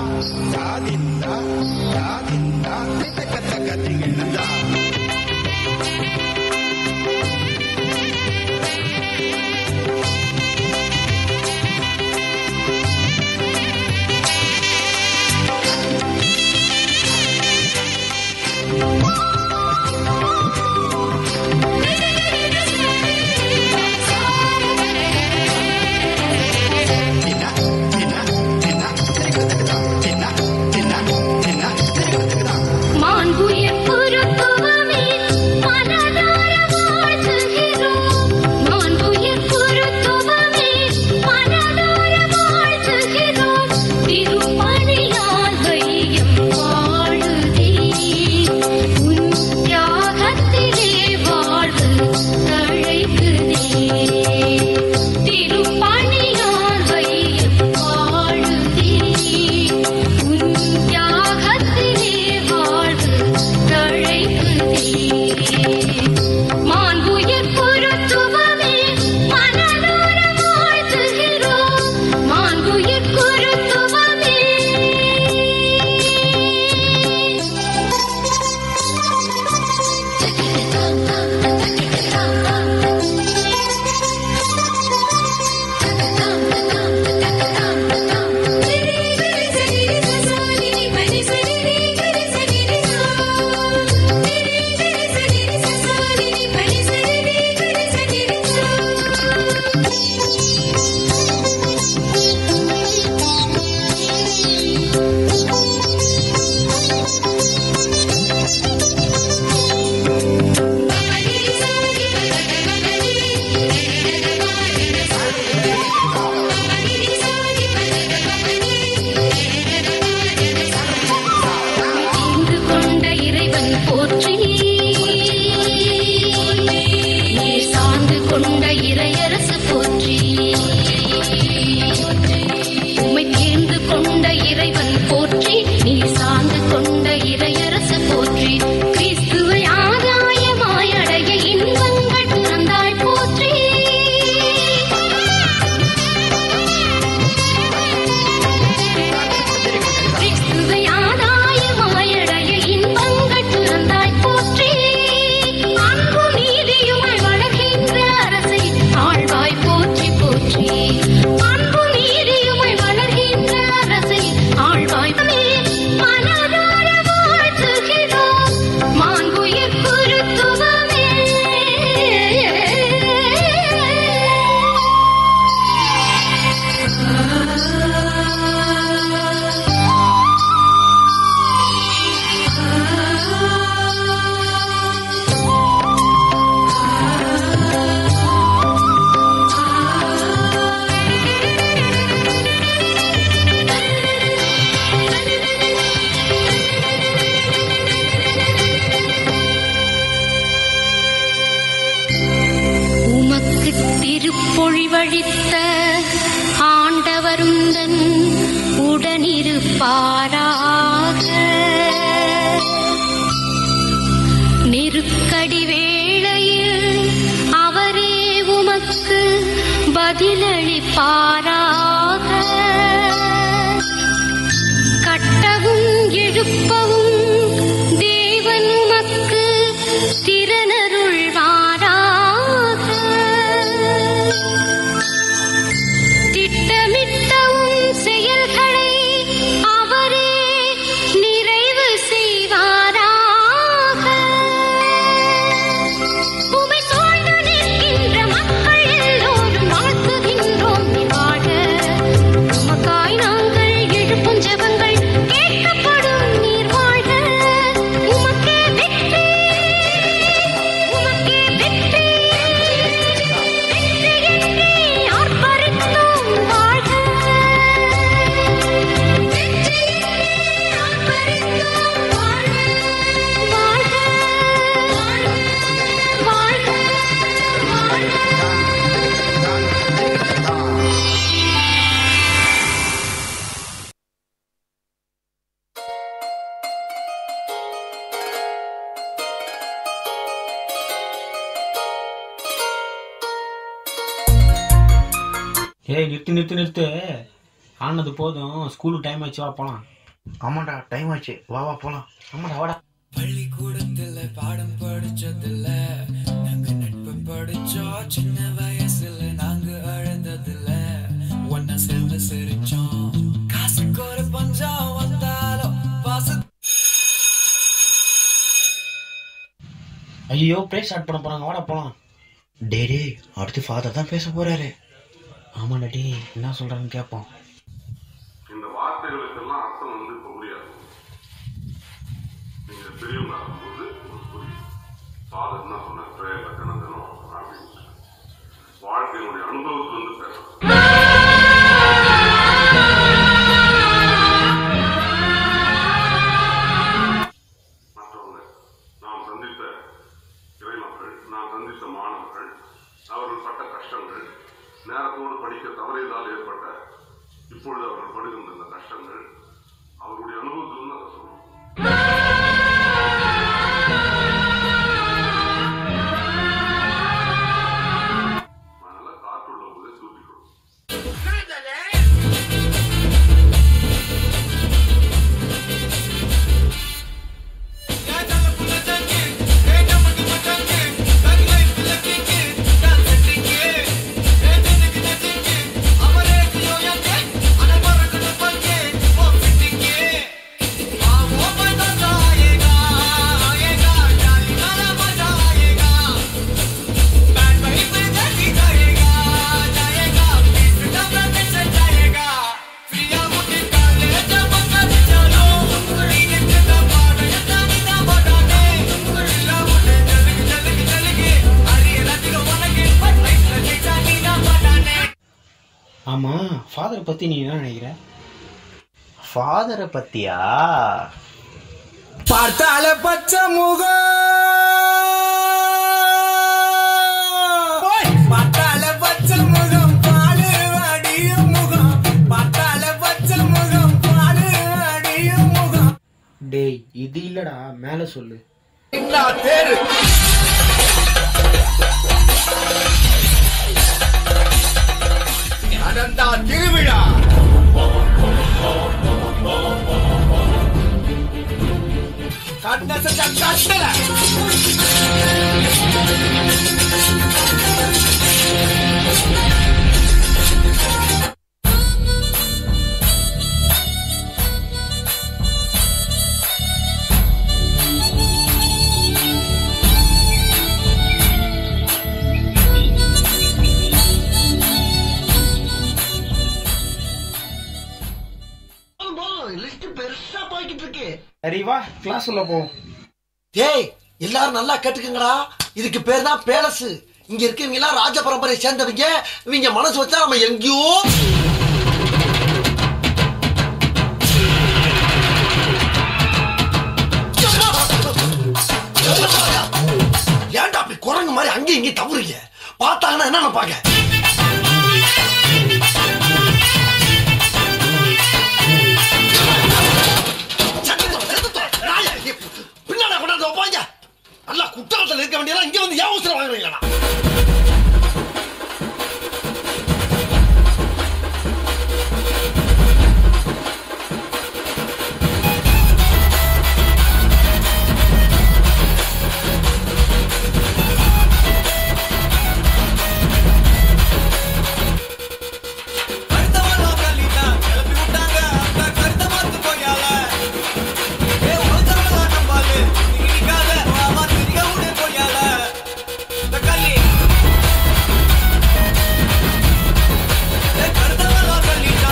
தாதிந்தா தாதிந்தா திட்டக்க தக்க திங்கிணந்தா தின்னா தின்னா தின்னா திரிக்கத்தக்கதா தின்னா தின்னா தின்னா திரிக்கத்தக்கதா மாண்புயர் குருத்துவமே மனதார வாழ்த்துகிறோம் மாண்புயர் குருத்துவமே மனதார வாழ்த்துகிறோம் திருப்பணியால் வையம் வாழுதே உன் தியாகத்திலே வாழ்வு தழைக்குதே திருப்பணியால் வையம் வாழுதே உன் தியாகத்திலே வாழ்வு தழைக்குதே மாண்புயர் குருத்துவமே மனதார வாழ்த்துகிறோம் மாண்புயர் குருத்துவமே தீர்ந்து கொண்ட இறைவன் போற்றி நீர் சார்ந்து கொண்ட இறையரசு போற்றி உம்மை தேர்ந்து கொண்ட இறைவன் போற்றி நீர் சார்ந்து கொண்ட இறையரசு போற்றி கிறிஸ்துவை ஆதாயமாய் அடைய இன்பங்கள் பிறந்தாய் போற்றி கிறிஸ்துவை ஆதாயமாயடைய இன்பங்கள் பிறந்தாய் போற்றி அன்பு நீதியுமாய் வளர்கின்ற அரசை ஆழ்வாய் போற்றி போற்றி அன்பு நீதியுமாய் வளர்கின்ற அரசை ஆழ்வாய் மனதார வாழ்த்துகிறோம் மாண்புயர் குருத்துவமே உமக்கு திருப்பொழிவழித்த ஆண்டவருந்தன் உடனிருப்பாராக நெருக்கடி வேளையில் அவரே உமக்கு பதிலளிப்பாராக கட்டவும் எழுப்பவும் தேவன் உமக்கு திறனருள்வாராக திட்டமிட்டவும் செயல்களை அவரே நிறைவு செய்வாராக உமை சூழ்ந்து நிற்கின்ற மக்கள் எல்லோரும் வாழ்த்துகின்றோம் நீ வாழ்க உமக்காய் நாங்கள் எழுப்பும் ஜெபங்கள் கேட்கப்படும் நீர் வாழ்க உமக்கே வெற்றி உமக்கே வெற்றி வெற்றி என்றே ஆர்ப்பரித்தோம் வாழ்க வெற்றி என்றே ஆர்ப்பரித்தோம் வாழ்க வாழ்க வாழ்க வாழ்க ஏய் நிறுத்து நிறுத்து நிறுத்து ஆனது போதும் ஸ்கூலுக்கு டைம் ஆச்சு வா போலாம் ஆமாண்டா டைம் ஆச்சு வா வா போலாம் ஆமாடா வாடா பள்ளிக்கூடத்துல பாடம் படிச்சதில்ல நாங்க நட்பு படிச்சோம் சின்ன வயசுல நாங்க அழுந்ததில்ல ஒன்னா சேர்ந்து சிரிச்சோம் காசுக்கு ஒரு பஞ்சம் வந்தாலும் பாச ஐயோ ப்ளே ஸ்டார்ட் பண்ண போறாங்க வாடா போலாம் டே டே அடுத்து ஃபாதர் தான் பேச போறாரு ஆமாண்டா டே என்ன சொல்றான்னு கேட்போம் இந்த வார்த்தைகளுக்கெல்லாம் அர்த்தம் வந்து இப்ப புரியாது நீங்க பெரியவங்க ஆகும்போது உங்களுக்கு புரியும் ஃபாதர் என்ன சொன்ன பிரேயர்ல தினம் தினம் அப்படின்னு வாழ்க்கையினுடைய அனுபவத்துல இருந்து பேசணும் மற்றவங்க நாம் சந்தித்த இறைமக்கள் நாம் சந்தித்த மாணவர்கள் அவர்கள் பட்ட கஷ்டங்கள் நேரத்தோடு படிக்க தவறியதால் ஏற்பட்ட இப்பொழுது அவர்கள் படுகின்ற இந்த கஷ்டங்கள் அவர்களுடைய அனுபவத்திலிருந்து அதை சொல்லணும் அதனால காற்றுள்ள போதே தூக்கிக்கணும் ஆமா ஃபாதரை பத்தி நீ என்ன நினைக்கிற ஃபாதரை பத்தியா பார்த்தால பச்சை முகம் பார்த்தால பச்சை முகம் பாலு அடிய முகம் பார்த்தால பச்சை முகம் பாலு அடிய முகம் டேய் இது இல்லடா மேல சொல்லு நடந்தா திருவிழா கண்ண சச்சா கட்டல லிஸ்ட் பெருசா போய்கிட்டு இருக்கு சரி வா கிளாஸ் உள்ள போ டேய் எல்லாரும் நல்லா கேட்டுக்கங்கடா இதுக்கு பேர் தான் பேலஸ் இங்க இருக்கவங்க எல்லாம் ராஜ பரம்பரையை சேர்ந்தவங்க இவங்க மனசு வச்சா நம்ம எங்கேயோ ஏன்டா அப்படி குரங்கு மாதிரி அங்கேயும் இங்கேயும் தவறுங்க பார்த்தாங்கன்னா என்ன நினைப்பாங்க சட்டத்தோட, சட்டத்தோட, நாயே, நீ பின்னால கொண்டாந்து வைப்பாங்க நல்லா குற்றாலத்தில் இருக்க வேண்டியதெல்லாம் இங்க வந்து ஏன் அவசரம் வாங்குறீங்களா கருத்தவன் கலிதா கிளப்பி விட்டாங்க அந்த கருத்த மாத்து போயால ஏ ஒருத்தவன் நம்பாது நீ நிக்காத மாமா திரிக விடு போயால இந்த கல்லி ஏ கருத்தவன் கலிதா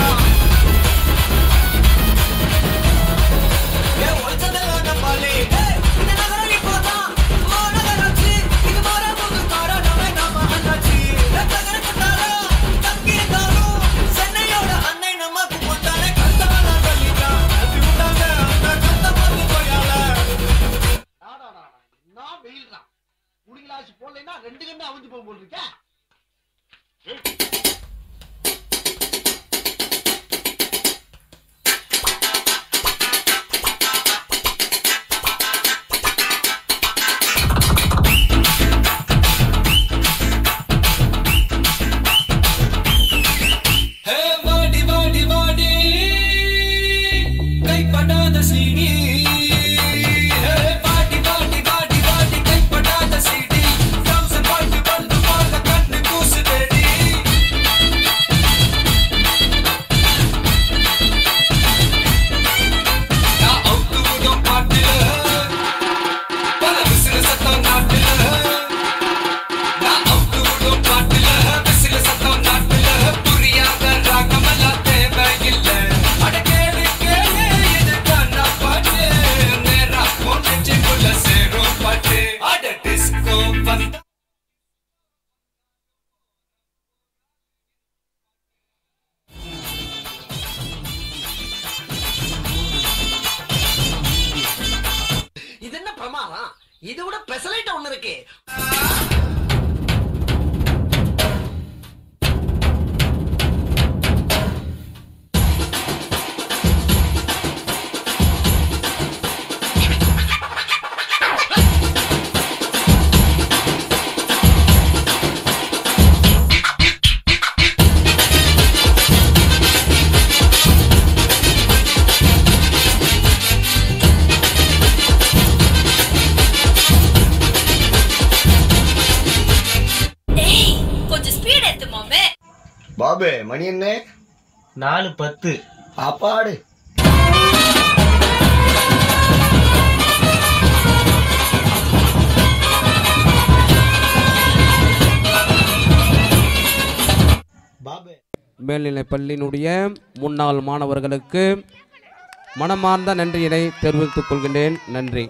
ஏ ஒருத்தவன் நம்பாலே ஏய் இந்த நகரம் இப்போதான் ஓ நகராட்சி இது மாற போது காரணமே நாம அண்ணாச்சி நகர கொண்டாரோ தங்கி இருந்தாலும் சென்னையோட அன்னை நமக்கு போட்டாலே கருத்தவன் கலிதா கிளப்பி விட்டாங்க அந்த கருத்த மாத்து போயால நான் வெயில் தான் முடிங்களாச்சு போடலைன்னா ரெண்டு கண்ணு அவிஞ்சு போக போல் இருக்க ஹே வாடி வாடி வாடி கைப்பட சீனி பாட்டி பாட்டி பாட்டி பாட்டி கைப்படாத சீடி தம்சன் பாட்டு வந்து போல கண்ணு கூசுதேடி நான் அவுத்து விடும் பாட்டுல பல விசில சத்தம் நாட்டுல நான் அவுத்து விடும் பாட்டுல விசில சத்தம் நாட்டுல புரியாத ராகமெல்லாம் தேவையில்லை அட கேளு கேளு இதுதான் நான் பாட்டு நேரா பொண்ணுக்குள்ள சேரும் பாட்டு அட டிஸ்கோ வந்தா இது என்ன பிரமாதம் இது விட பெசலைட் ஒண்ணு இருக்கு டேய் கொஞ்சம் ஸ்பீட் ஏத்து மாமே பாபு மணி என்ன நாலு பத்து சாப்பாடு பாபு மேல்நிலைப் பள்ளியினுடைய முன்னாள் மாணவர்களுக்கு மனமார்ந்த நன்றியினை தெரிவித்துக் கொள்கின்றேன் நன்றி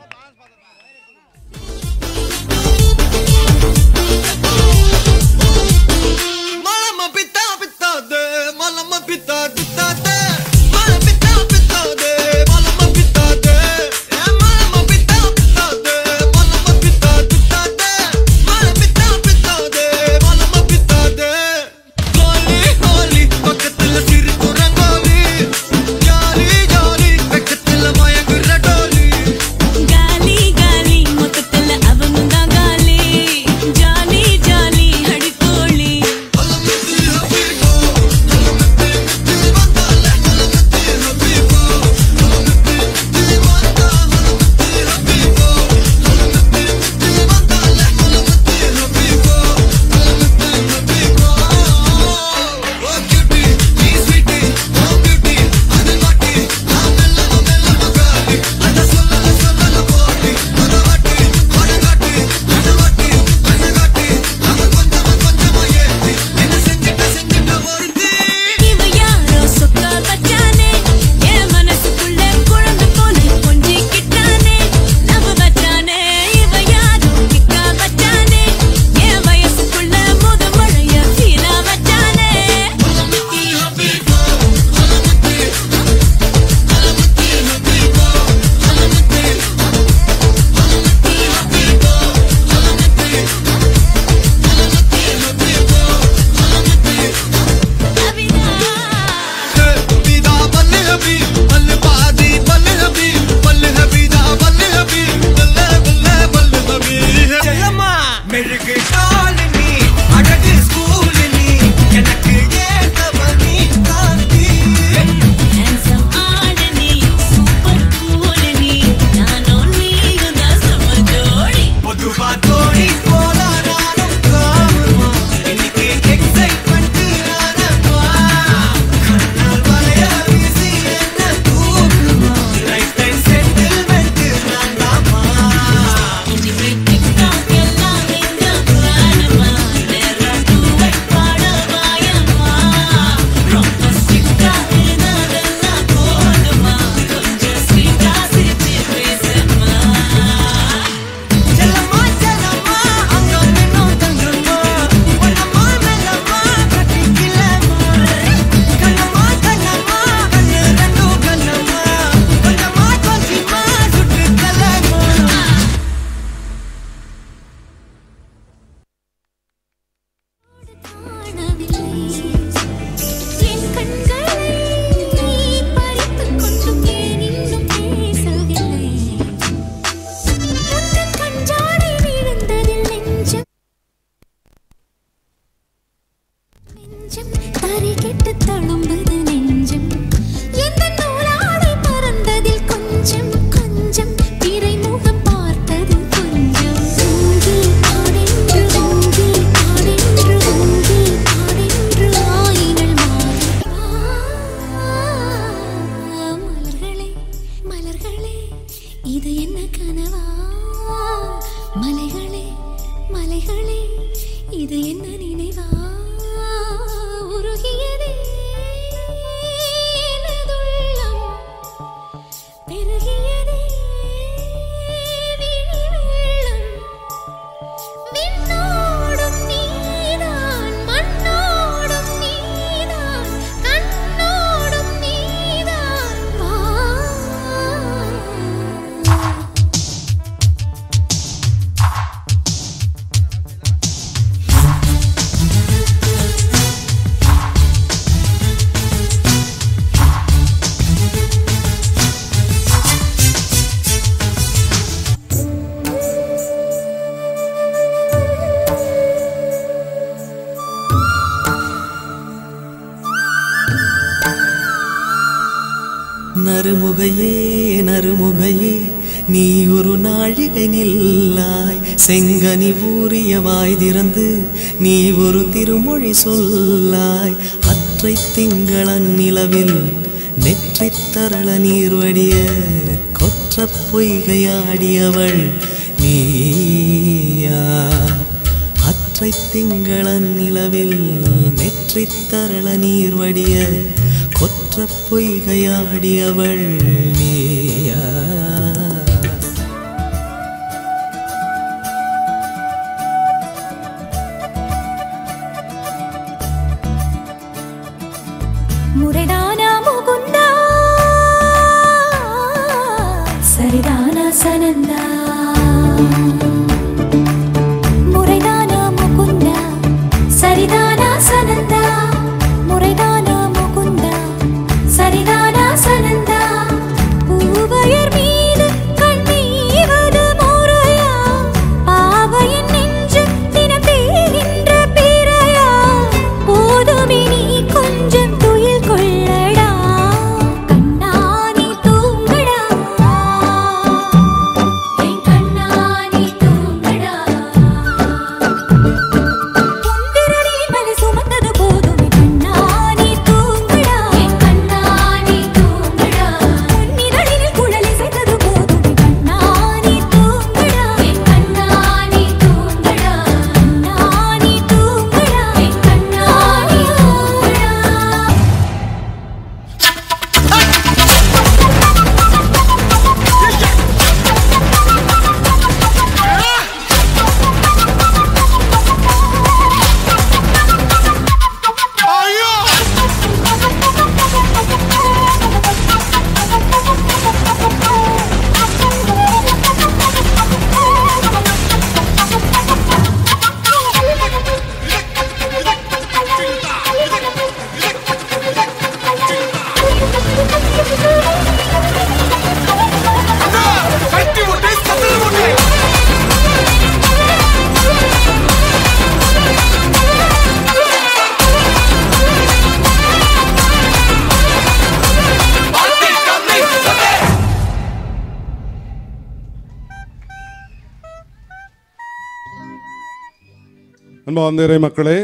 Malama pita pita de, malama pita pita de, malama pita pita de, malama pita de, eh malama pita pita de, malama pita pita de, malama pita pita de, malama pita de. Goli goli, பக்கத்துல சிரிப்பு rangoli, jolly jolly, பக்கத்துல மயங்குற டோலி. காலி நறுமுகையே நறுமுகையே நீ ஒரு நாழிகை நில்லாய் செங்கனி ஊறிய வாய் திறந்து நீ ஒரு திருமொழி சொல்லாய் அற்றை திங்களன் நிலவில் நெற்றித் தரள நீர் வடிய கொற்ற பொய்கையாடியவள் நீயா அற்றை திங்களன் நிலவில் நெற்றித் தரள நீர் வடிய கொற்ற பொய்கையாடியவள் நீயா முறைதானா முகுந்தா சரிதானா சனந்தா முறைதானா முகுந்தா சரிதானா சனந்தா முறைதானா முகுந்தா சரிதானா சனந்தா பூவையர் மீது கண்ணீவது முறையா பாவையின் நெஞ்சு தினம் தேகின்ற பிறையா போதுமே நீ கொஞ்சம் துயில் கொள்ளடா கண்ணா நீ தூங்கடா என் கண்ணா நீ தூங்கடா பொன்விரலில் மலை சுமந்தது போதுமே கண்ணா நீ தூங்கடா என் கண்ணா நீ தூங்கடா பொன்னிதழில் குழல் இசைத்தது போதுமே கண்ணா நீ தூங்கடா என் கண்ணா நீ தூங்கடா கண்ணா நீ தூங்கடா என் கண்ணா நீ தூங்கடா அன்பார்ந்த இறை மக்களே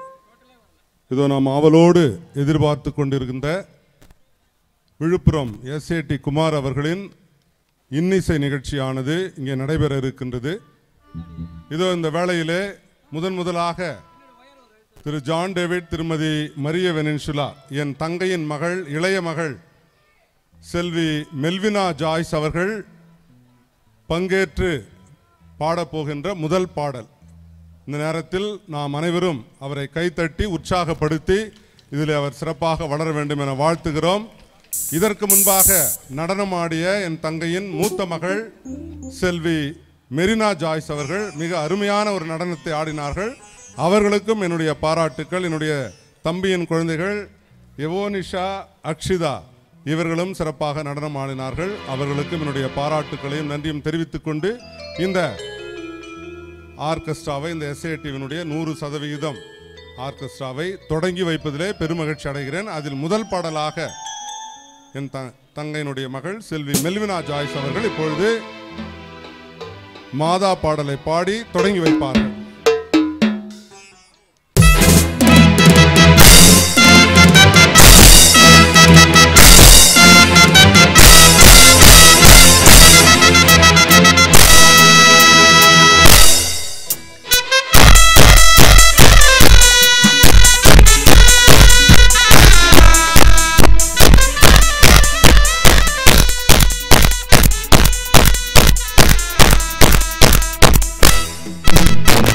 இதோ நாம் ஆவலோடு எதிர்பார்த்து கொண்டிருக்கின்ற விழுப்புரம் எஸ்ஏடி குமார் அவர்களின் இன்னிசை நிகழ்ச்சியானது இங்கே நடைபெற இருக்கின்றது இதோ இந்த வேளையிலே முதன் முதலாக திரு ஜான் டேவிட் திருமதி மரிய வெனின்சுலா என் தங்கையின் மகள் இளைய மகள் செல்வி மெல்வினா ஜாய்ஸ் அவர்கள் பங்கேற்று பாடப்போகின்ற முதல் பாடல் இந்த நேரத்தில் நாம் அனைவரும் அவரை கைத்தட்டி உற்சாகப்படுத்தி இதில் அவர் சிறப்பாக வளர வேண்டும் என வாழ்த்துகிறோம் இதற்கு முன்பாக நடனமாடிய என் தங்கையின் மூத்த மகள் செல்வி மெரினா ஜாய்ஸ் அவர்கள் மிக அருமையான ஒரு நடனத்தை ஆடினார்கள் அவர்களுக்கும் என்னுடைய பாராட்டுக்கள் என்னுடைய தம்பியின் குழந்தைகள் எவோனிஷா அக்ஷிதா இவர்களும் சிறப்பாக நடனம் ஆடினார்கள் அவர்களுக்கும் என்னுடைய பாராட்டுக்களையும் நன்றியும் தெரிவித்துக் கொண்டு இந்த ஆர்கெஸ்ட்ராவை இந்த எஸ்ஏடிவினுடைய நூறு சதவிகிதம் ஆர்கெஸ்ட்ராவை தொடங்கி வைப்பதிலே பெருமகிழ்ச்சி அடைகிறேன் அதில் முதல் பாடலாக என் த தங்கையினுடைய மகள் செல்வி மெல்வினா ஜாய்ஸ் அவர்கள் இப்பொழுது மாதா பாடலை பாடி தொடங்கி வைப்பார்கள் Thank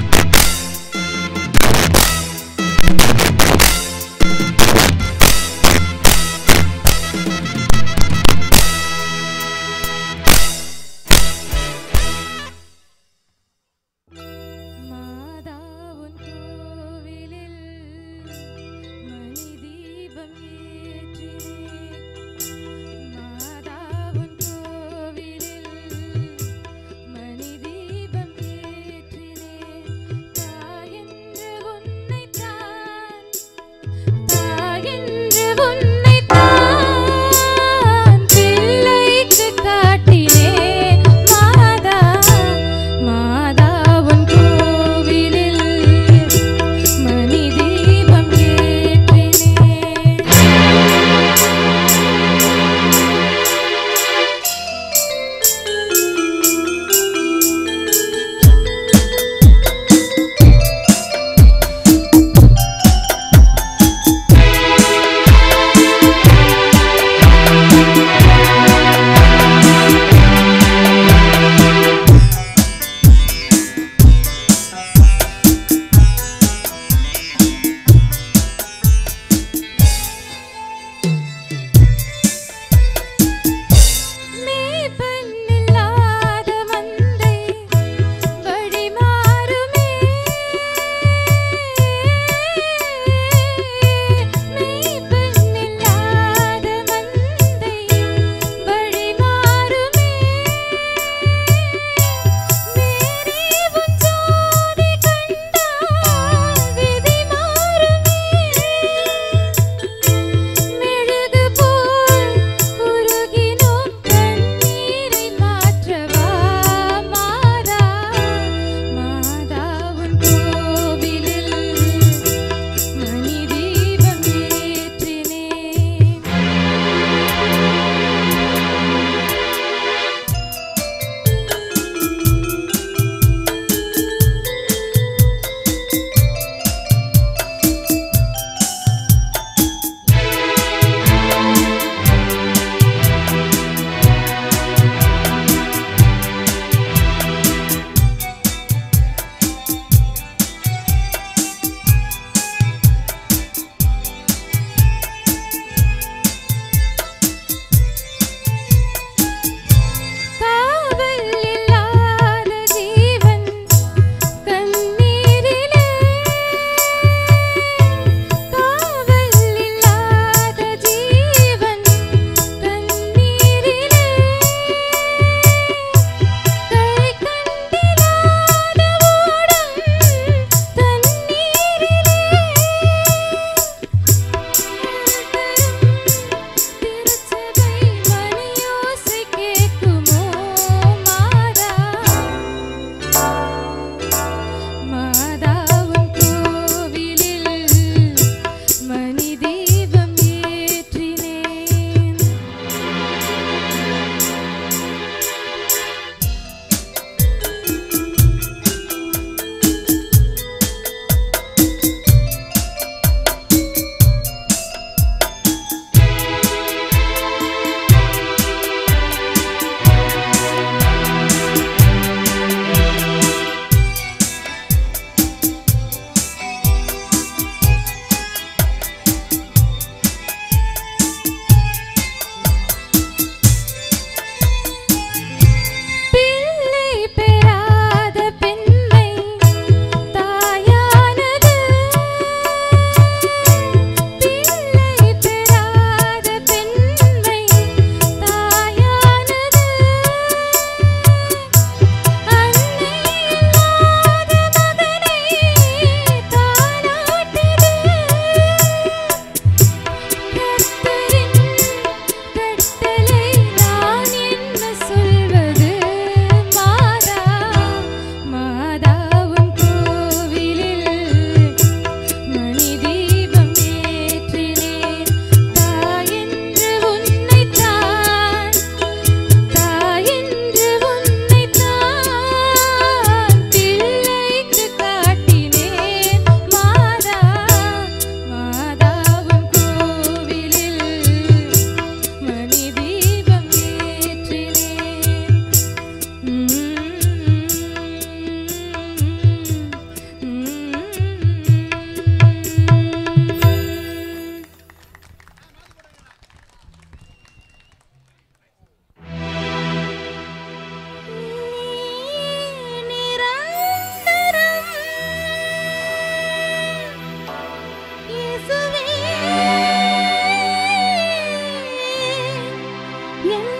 என்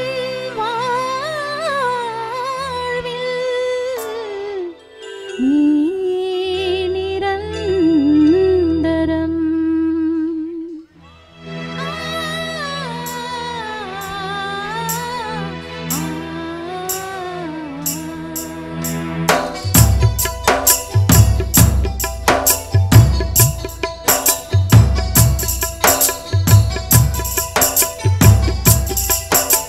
வாழ்வில் நீ நிரந்தரம் ஆ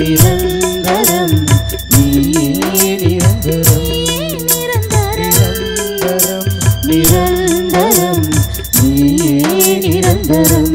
நிரந்தரம் நீயே நிரந்தரம் நிரந்தரம் நிரந்தரம் நீயே நிரந்தரம்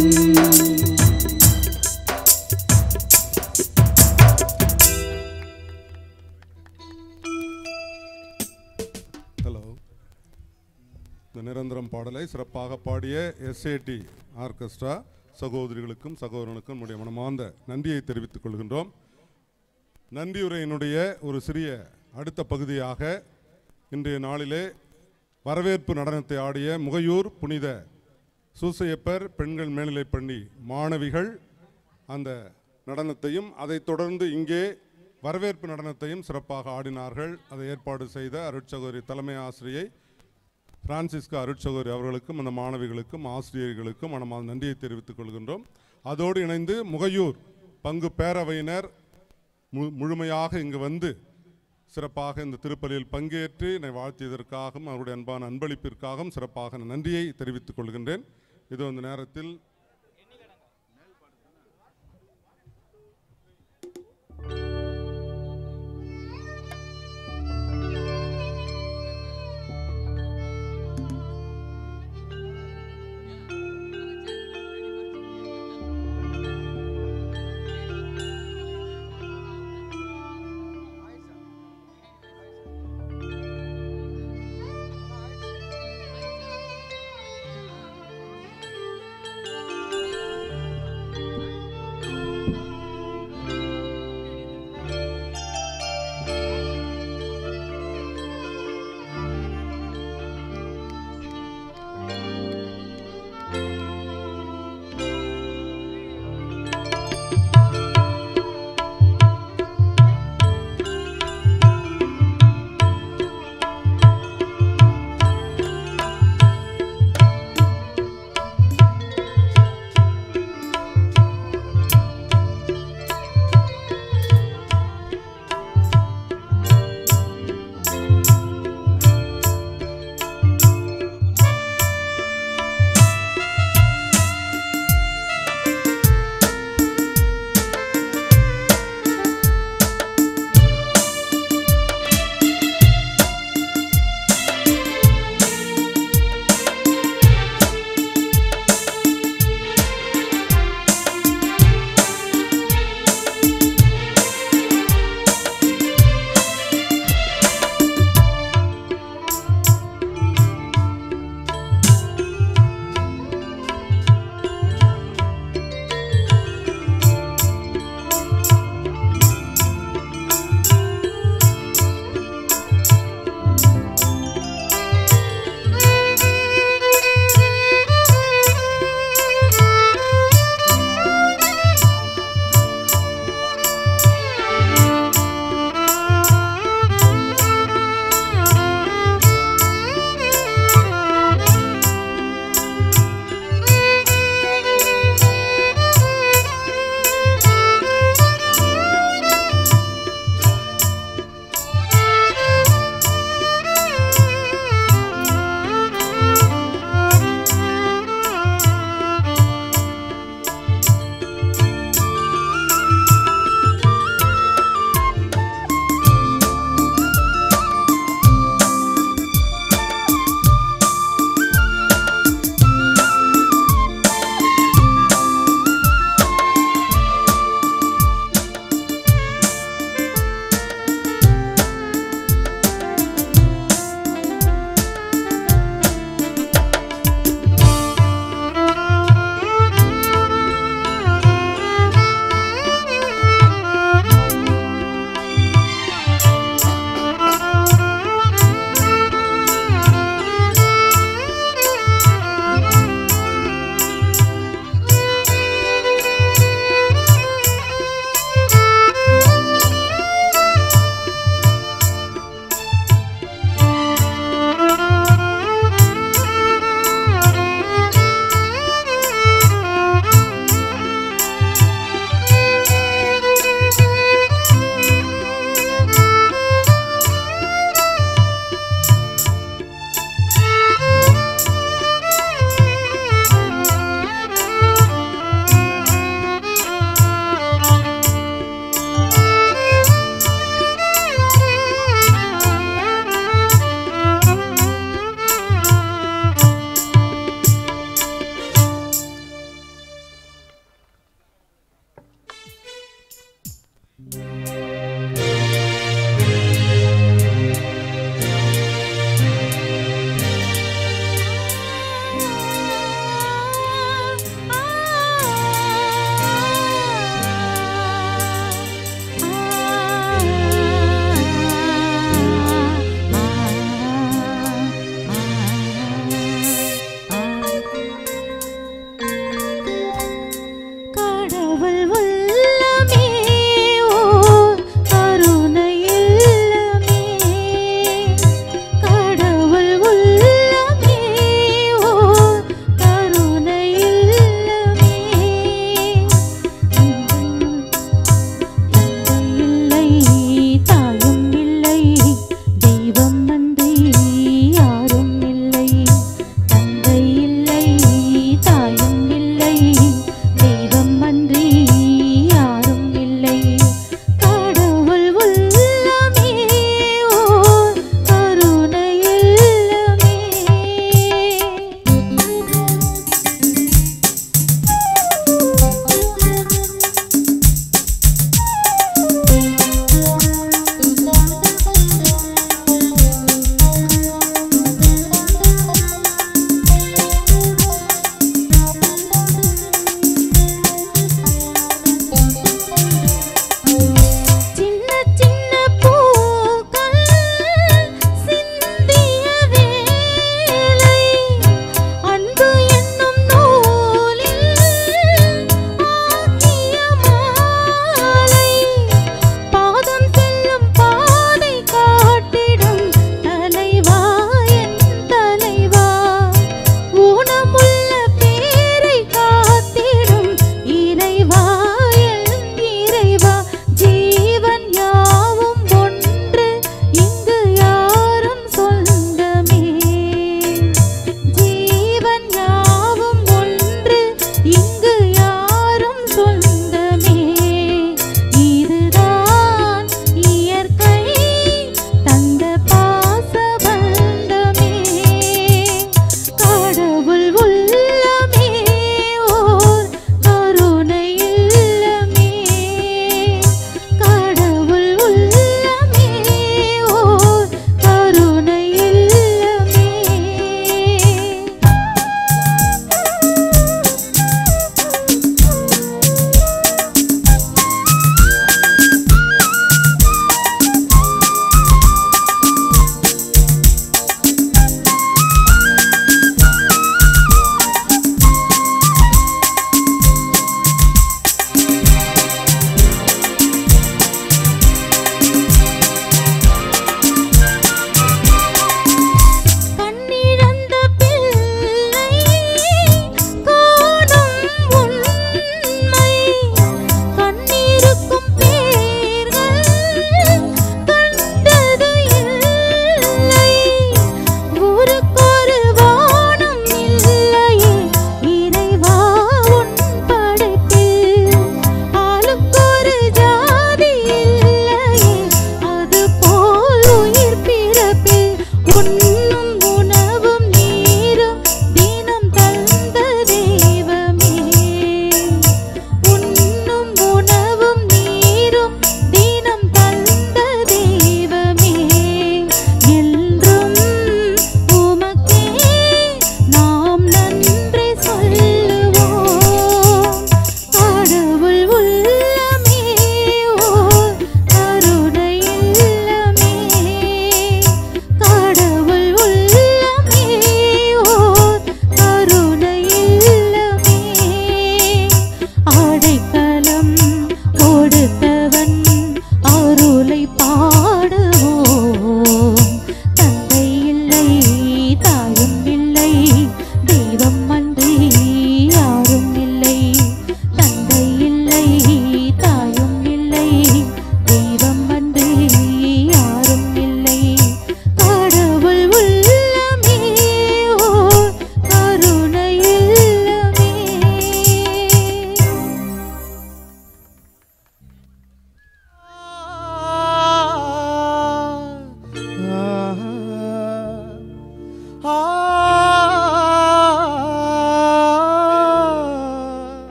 ஹலோ இந்த நிரந்தரம் பாடலை சிறப்பாக பாடிய எஸ்ஏடி ஆர்கெஸ்ட்ரா சகோதரிகளுக்கும் சகோதரனுக்கும் நம்முடைய மனமார்ந்த நன்றியை தெரிவித்துக் கொள்கின்றோம் நன்றியுரையினுடைய ஒரு சிறிய அடுத்த பகுதியாக இன்றைய நாளிலே வரவேற்பு நடனத்தை ஆடிய முகையூர் புனித சூசையப்பர் பெண்கள் மேல்நிலைப் பள்ளி மாணவிகள் அந்த நடனத்தையும் அதைத் தொடர்ந்து இங்கே வரவேற்பு நடனத்தையும் சிறப்பாக ஆடினார்கள் அதை ஏற்பாடு செய்த அருட்சகோதரி தலைமை ஆசிரியை பிரான்சிஸ்கா அருட்சகோதரி அவர்களுக்கும் அந்த மாணவிகளுக்கும் ஆசிரியர்களுக்கும் மனமார்ந்த நன்றியை தெரிவித்துக் கொள்கின்றோம் அதோடு இணைந்து முகையூர் பங்கு பேரவையினர் மு முழுமையாக இங்கு வந்து சிறப்பாக இந்த திருப்பலியில் பங்கேற்று என்னை வாழ்த்தியதற்காகவும் அவருடைய அன்பான அன்பளிப்பிற்காகவும் சிறப்பாக நன்றியை தெரிவித்துக் கொள்கின்றேன் இது அந்த நேரத்தில் ஆ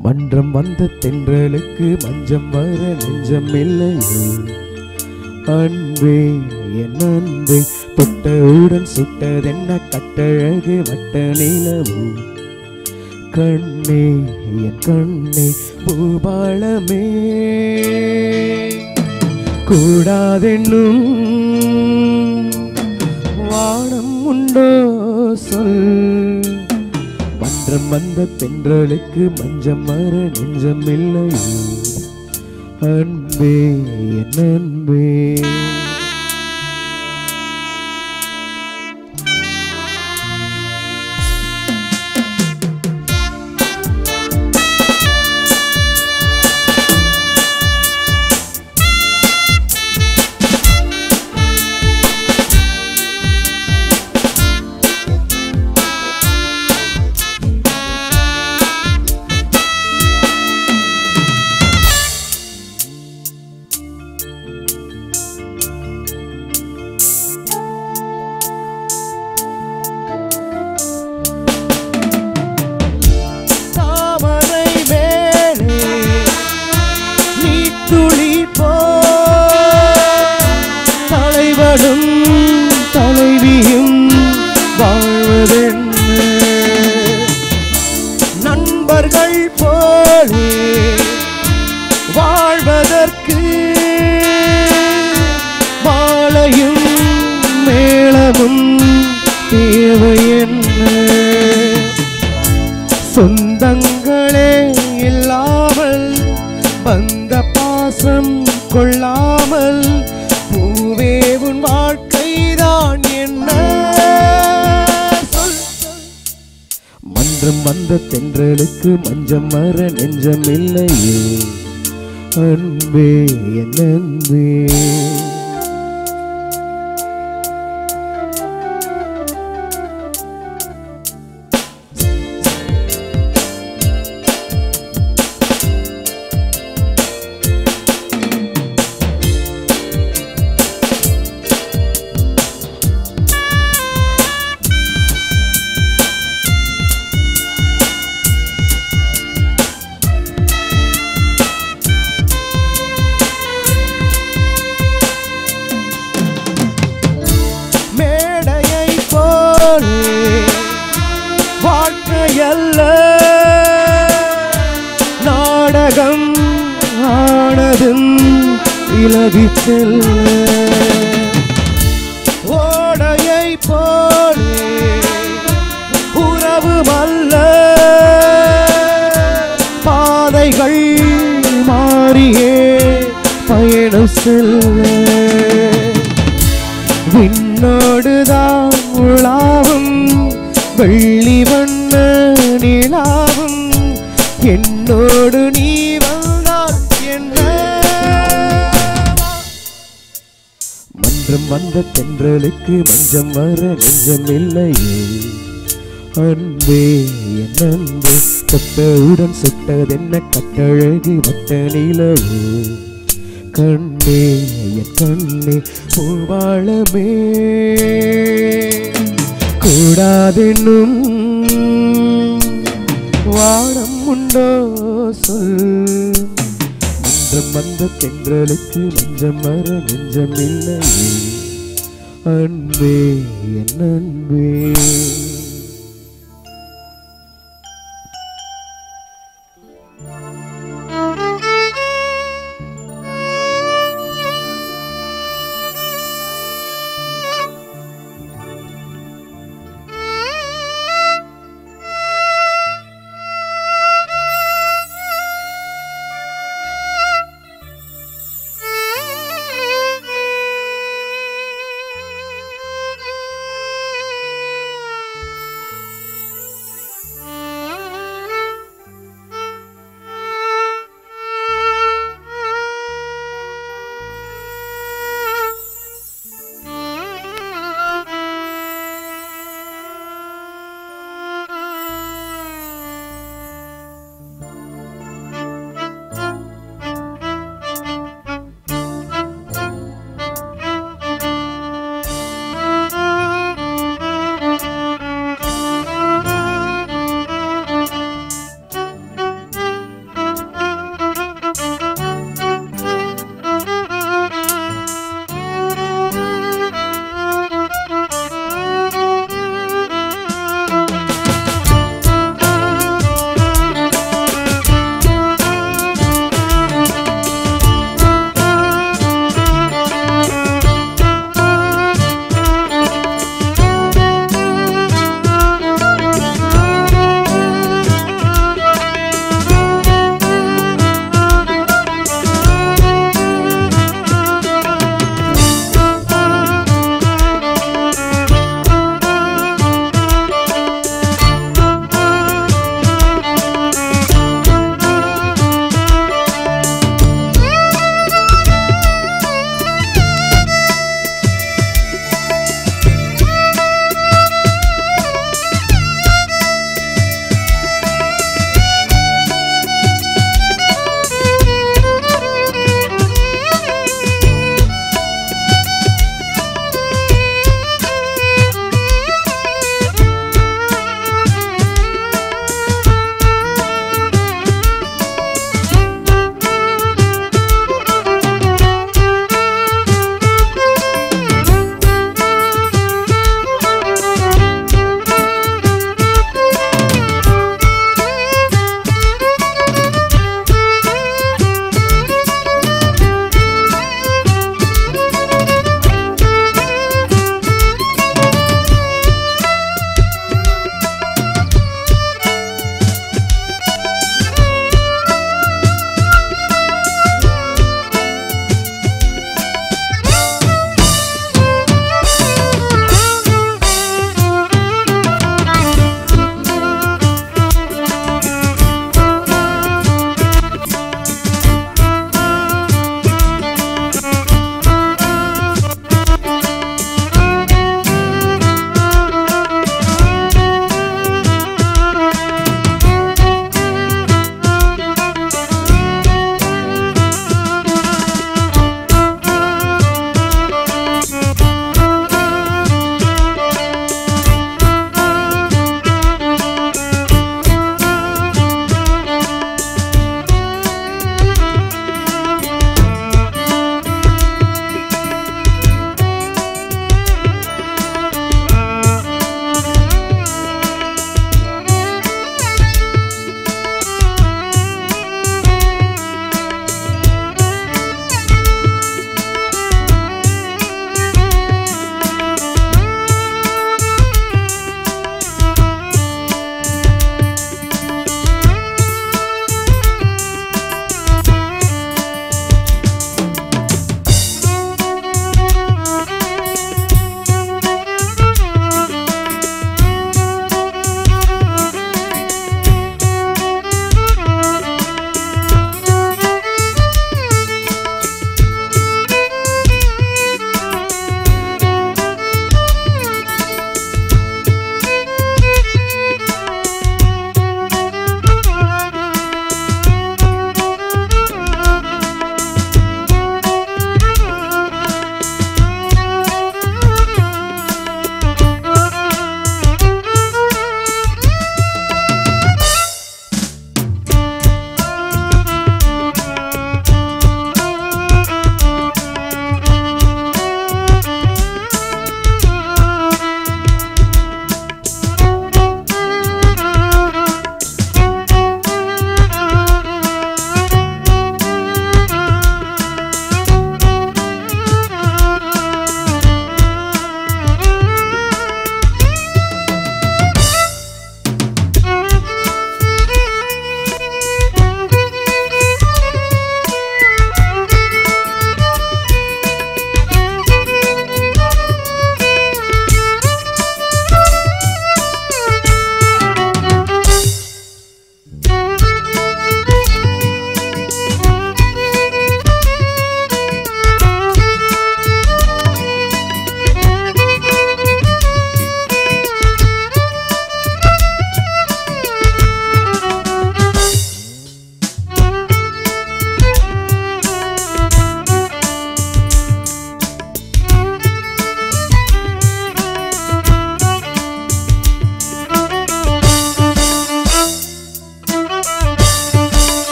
மன்றம் வந்த தென்றலுக்கு மஞ்சம் வர நெஞ்சம் இல்லையோ அன்பே என் அன்பே தொட்டவுடன் சுட்டதென்ன கட்டழகு வட்ட நிலவு கண்ணே என் கண்ணே பூபாளமே கூடாதென்னும் வானம் உண்டோ சொல் மன்றம் வந்த தென்றலுக்கு மஞ்சம் மர நெஞ்சம் இல்லையோ அன்பே என் அன்பே தாமரை மேலே நீட்டுளி போ தலைவனும் தலைவியும் வாழ்வதென்ன நண்பர்கள் போலே வாழ்வதற்கு மாலையும் மேளமும் தேவை என்ன சொந்தங்களே இல்லாமல் வந்த பாசம் கொள்ளாமல் பூவே உன் வாழ்க்கைதான் என்ன சொல் மன்றம் வந்த தென்றலுக்கு மஞ்சம் மர நெஞ்சம் இல்லையே அன்பே என் அன்பே மேடையை போலே வாழ்க்கையல்ல நாடகம் ஆனதும் விலகி செல்ல ஓடையை போலே உறவு அல்ல பாதைகள் மாறியே பயணம் செல்ல விண்ணோடுதான் உலாவும் வெள்ளி வண்ண நிலாவும் என்னோடு நீ வந்தால் என்ன மன்றம் வந்த தென்றலுக்கு மஞ்சம் வர நெஞ்சம் இல்லையே அன்பே என் அன்பே தொட்டவுடன் சுட்டதென்ன கட்டழகு வட்ட நிலவு கண்ணே என் கண்ணே பூவாளமே கூடாதென்னும் வானம் உண்டோ சொல் மன்றம் வந்த தென்றலுக்கு மஞ்சம் மர நெஞ்சம் இல்லையே அன்பே என் அன்பே Thank you.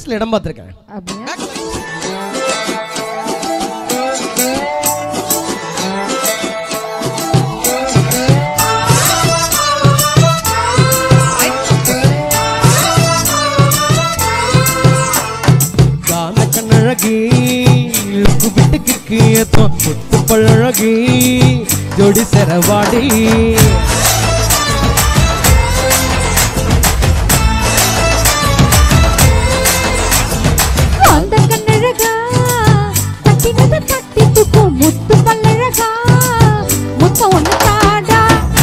லிஸ்ட்ல இடம் பார்த்துருக்கேன் கால கண்ணழகி லுக்கு விட்டு கிக்கு ஏத்தோ முத்து பழகி ஜோடி செரவாடி அந்த கண்ணழகா தட்டினது தட்டி தூக்கும் முத்து பல்லழகா முத்தம் ஒண்ணு தாடா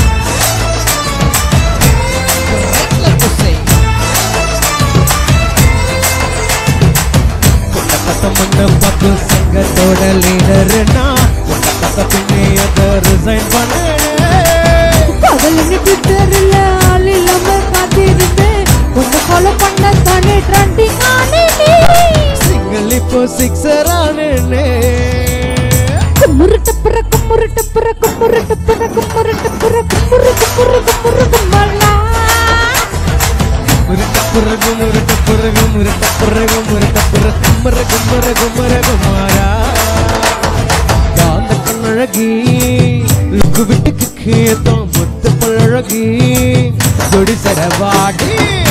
பத்த மண்ண பார்த்து சங்கத்தோட லீடர்னா பத்த பின்னே அதை ரிசைன் பண்ண பகலுன்னு ட்விட்டர்ல ஆள் இல்லாம காத்திருந்தேன் உன்னை ஃபாலோ பண்ண தானே ட்ரெண்டிங் ஆனே நீ சிங்கிள் இப்போ சிக்ஸர் ஆனே கும்முரு டப்புற கும்முரு டப்புற கும்முரு டப்புற கும்முரு டப்புற கும்முரு கும்முரு கும்முரு கும்மலா முருட்ட புறகு முருட்ட புறகு முருட்ட புறகு முருட்ட புற குமர குமர குமர குமாரா காந்த கண்ணழகி லுக்கு விட்டு கிக்கியத்தோம் முத்து பழகி ஜோடி சரவாடி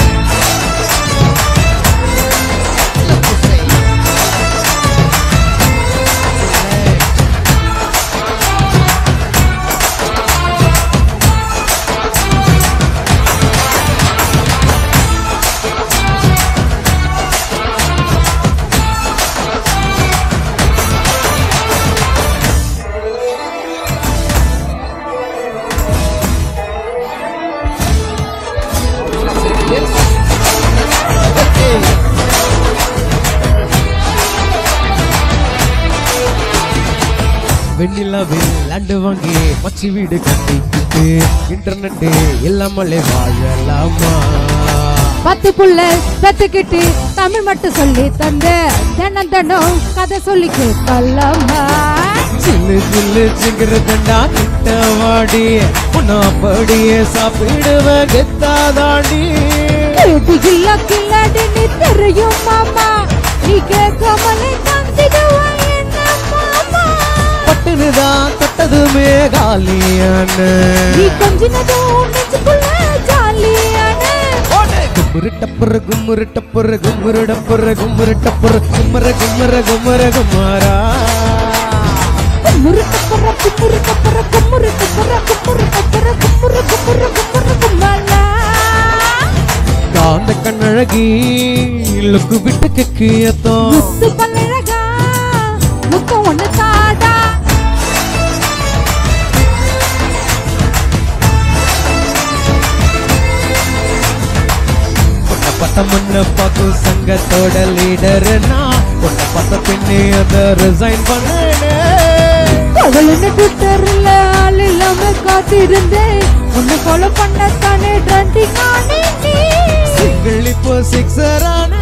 வெண்ணிலாவில் லேண்டு வாங்கி மச்சி வீடு கட்டிக்கிட்டு இன்டர்நெட் இல்லாமலே வாழலாமா பத்து புள்ள பெத்துக்கிட்டு தமிழ் மட்டும் சொல்லி தந்த தினம் தினம் கதை சொல்லி கேட்கலாமா சில்லு சில்லு சிங்கிறதண்டா கிட்ட வாடி உன்ன அப்படியே சாப்பிடுவ கெத்தாதாடி இது இல்ல கில்லாடின்னு தெரியும் மாமா நீ கேட்காமலே தந்திடுவாய் என்ன மாமா பட்டுனுதான் தொட்டதுமே காலியான நீ கொஞ்சினதும் நெஞ்சுக்குள்ள ஜாலியான கும்முரு டப்புரு கும்முரு டப்புரு கும்முரு டப்புரு கும்முரு டப்புரு கும்மர கும்மர கும்மர குமாரா கும்முரு கப்பற கும்முரு கப்பற கும்முரு கப்பற கும்முரு கப்பற கும்முரு கும்முரு கும்முரு கும்மலா காந்த கண்ணழகி லுக்கு விட்டு கிக்கியத்தோ முத்து பல்லழகா முத்தம் ஒண்ணு தாடா உன்னை பத்த முன்ன பாக்கு சங்கத்தோட லீடர்னா உன்னை பத்த பின்னே அதை ரிசைன் பண்ணே பகலுன்னு ட்விட்டர்ல ஆள் இல்லாம காத்திருந்தேன் உன்னை ஃபாலோ பண்ணத்தானே ட்ரெண்டிங் ஆனே நீ சிங்கிள் இப்போ சிக்ஸர் ஆனே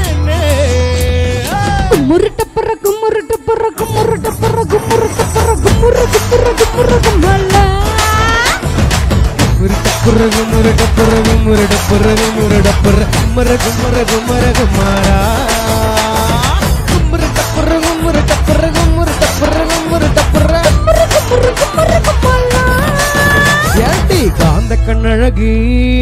முருட்ட பிறகு முருட்ட பிறகு முருட்ட பிறகு முருட்ட பிறகு முருட்டு பிறகு பிறகு மல்லா முருட்ட பிறகு முருட்ட பிறகு முருட பிறகு முருட பிற குமர குமர குமர குமாரா முருட்ட பிறகு முருட்ட பிறகு முருட்ட பிறகு முருட்ட பிற பிறகு பிறகு பிறகு மல்லா ஏண்டி காந்த கண்ணழகி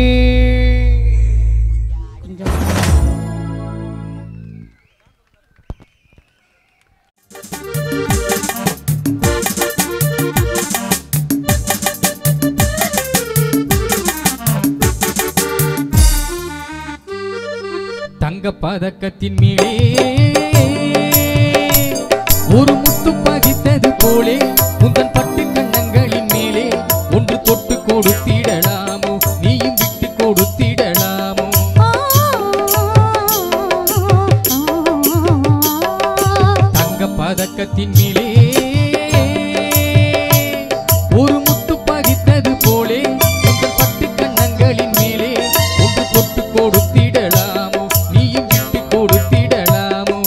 தங்க பதக்கத்தின் மேலே ஒரு முத்து பகித்தது போலே உந்தன் பட்டு கண்ணங்களின் மேலே ஒன்று தொட்டு கொடுத்திடலாமோ நீயும் விட்டு கொடுத்திடலாமோ தங்க பதக்கத்தின் மேலே ஒரு முத்து பகித்தது போலே உங்கள் பட்டு கண்ணங்களின் மேலே ஒன்று தொட்டு கொடுத்திடலாமோ நீயும் விட்டு கொடுத்திடலாமோ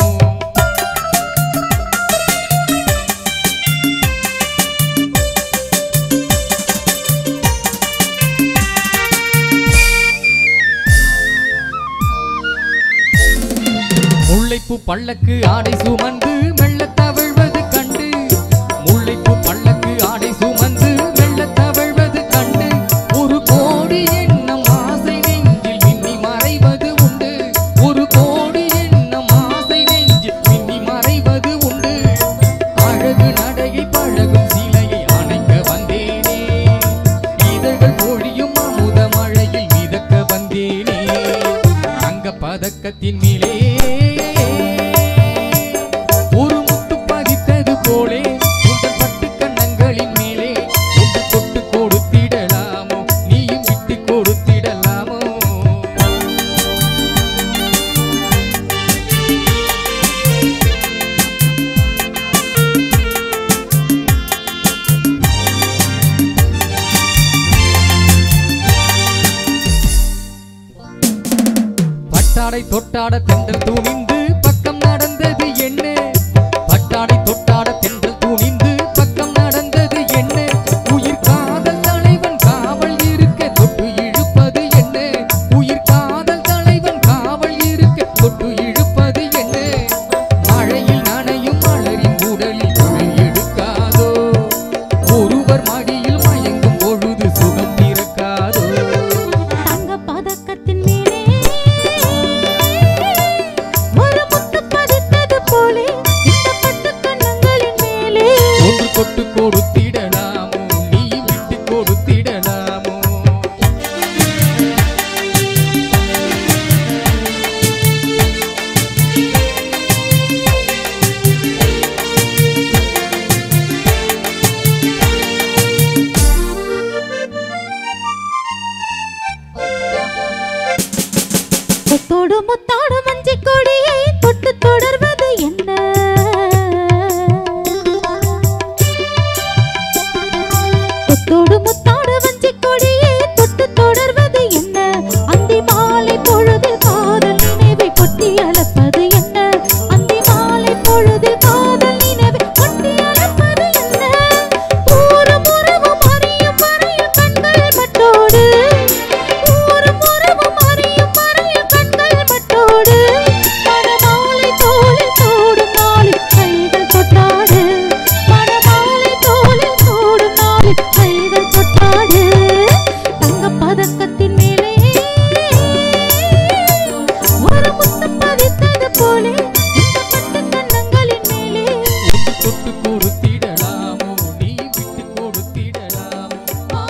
முல்லை முல்லைப்பூ பல்லக்கு ஆடை சுமந்து மெல்ல தவழ்வது கண்டு முல்லைப்பூ பல்லக்கு ஆடை சுமந்து மெல்ல தவழ்வது கண்டு ஒரு கோடி எண்ணம் ஆசை நெஞ்சில் மின்னி மறைவது உண்டு ஒரு கோடி எண்ணம் ஆசை நெஞ்சில் மின்னி மறைவது உண்டு அழகு நடையை பழகும் சிலையை அணைக்க வந்தேனே இதழ்கள் பொழியும் அமுத மழையில் மிதக்க வந்தேனே தங்க பதக்கத்தின் மேலே ஒரு முத்து பதித்தது போலே உங்கள் பட்டு கண்ணங்களின் மேலே ஒன்று தொட்டு கொடுத்திடலாமோ நீயும் விட்டு கொடுத்திடலாமோ பட்டாடை தொட்டாட தென்றல் துணிந்து பக்கம் நடந்தது என்ன பட்டாடை தொட்டாட தென்றல் துணிந்து பக்கம் நடந்தது என்ன உயிர் காதல் தலைவன் காவல் இருக்க தொட்டு இழுப்பது என்ன உயிர் காதல் தலைவன் காவல் இருக்க தொட்டு இழுப்பது என்ன மழையில் நனையும் மலரின் உடலில் குளிர் எடுக்காதோ ஒருவர் மடியில் மயங்கும் பொழுது சுகம் பிறக்காதோ தங்க பதக்கத்தின் மேலே ஒரு முத்து பதித்தது போலே இந்த பட்டு கண்ணங்களின் மேலே ஒன்று தொட்டு கொடுத்திடலாமோ நீ விட்டு கொடுத்திடலாமோ முத்தோடு முத்தாடு மஞ்சி கொடியை தொட்டு தொடர்வது என்ன முத்தோடு முத்தாடு மஞ்சி கொடியை தொட்டு தொடர்வது என்ன அந்தி மாலை பொழுதில் காதல் நினைவை கொட்டி அளப்பது என்ன அந்தி மாலை பொழுதில் காதல் நினைவை கொட்டி அளப்பது என்ன ஊரும் உறவும் அறியும் வரையில் கண்கள் மட்டோடு ஊரும் உறவும் அறியும் வரையில் கண்கள் மட்டோடு மணமாலை தோளில் சூடும் நாளில் கைகள் தொட்டாடு மணமாலை தோளில் சூடும் நாளில் கைகள் தொட்டாடு தங்கப் பதக்கத்தின் மேலே ஒரு முத்து பதித்தது போலே இந்த பட்டு கண்ணங்களின் மேலே ஒன்று தொட்டு கொடுத்திடலாமோ நீ விட்டு கொடுத்திடலாமோ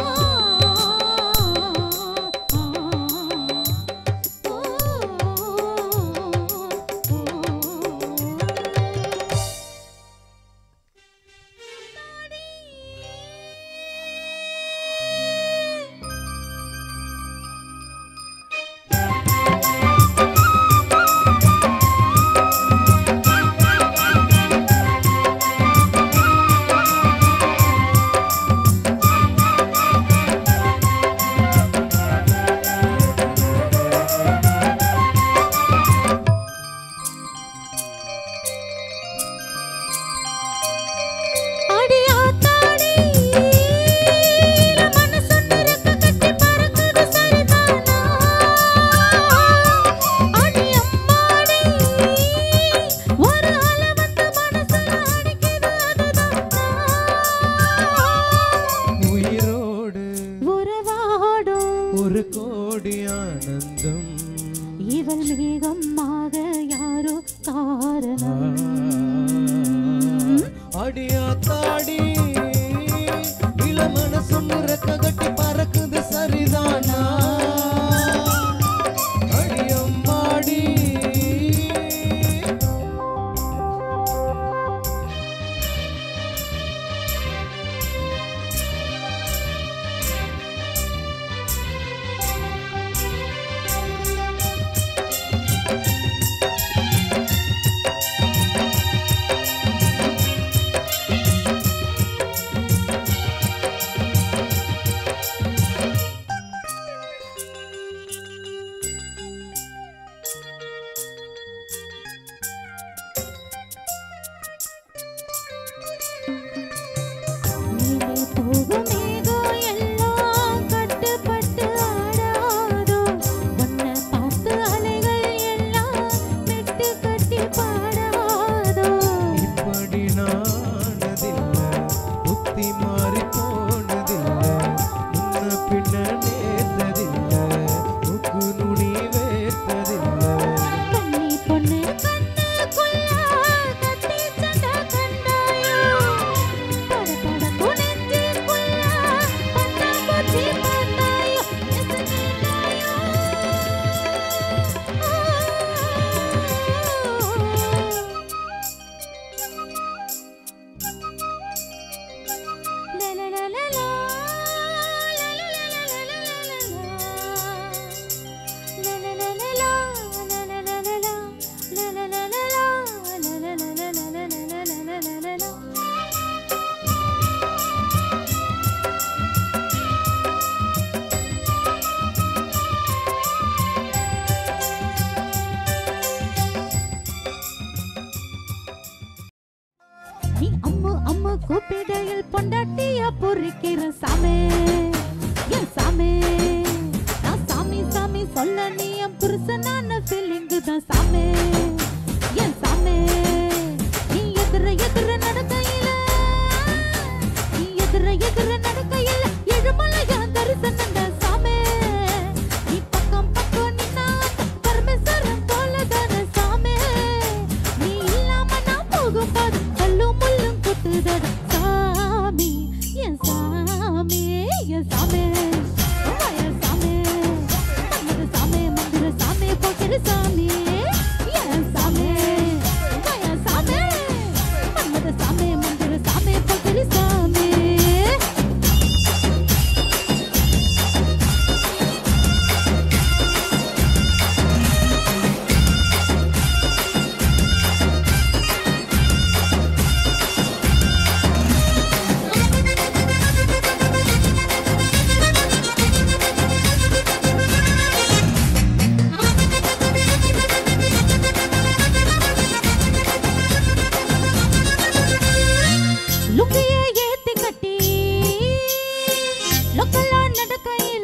அடியாத்தாடி மனசு நிறக்க கட்டி பறக்குது சரிதானா அடி அம்மாடி ஒரு அலை வந்து மனசுல அடிக்குது அதுதானா உயிரோடு உறவாடும் ஒரு கோடி ஆனந்தம் இவள் மேகமாக யாரோ காரணம் அடியாத்தாடி இள மனசு முறக்க கட்டி பறக்குது சரிதானா அடியம்மாடி ஆ பூரிக்கிற சாமி என் சாமி நான் சாமி சாமி சொல்ல நீ என் புருஷனான ஃபீலிங்கு தான் சாமி என் சாமி நீ எதிர எதிர நடக்கையில நீ எதிர எதிர நடக்கையில எழுமலையான் தரிசனம் தான் சாமி நீ பக்கம் பக்கம் நின்னா பரமேஸ்வரன் போல தானே சாமி நீ இல்லாம நான் போகும்போது கல்லும் முள்ளும் குத்துதட சாமி என் சாமி என் சாமி அம்மா என் சாமி மந்திர சாமி மந்திர சாமி போக்கிற சாமி என் சாமி அம்மா என் சாமி மந்திர சாமி மந்திர சாமி போக்கிற சாமி லுங்கிய ஏத்தி கட்டி லொக்கலா நடக்கையில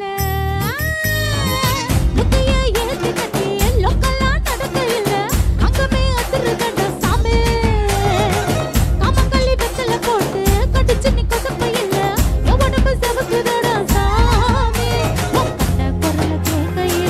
லுங்கிய ஏத்தி கட்டி லொக்கலா நடக்கையில அங்கமே அதிருதண்ட சாமி காமங்களி வெத்தல போட்டு கடிச்சு நீ கொசப்பையில என் உடம்பு செவக்குதடா சாமி உன் கட்ட குரல கேட்கையில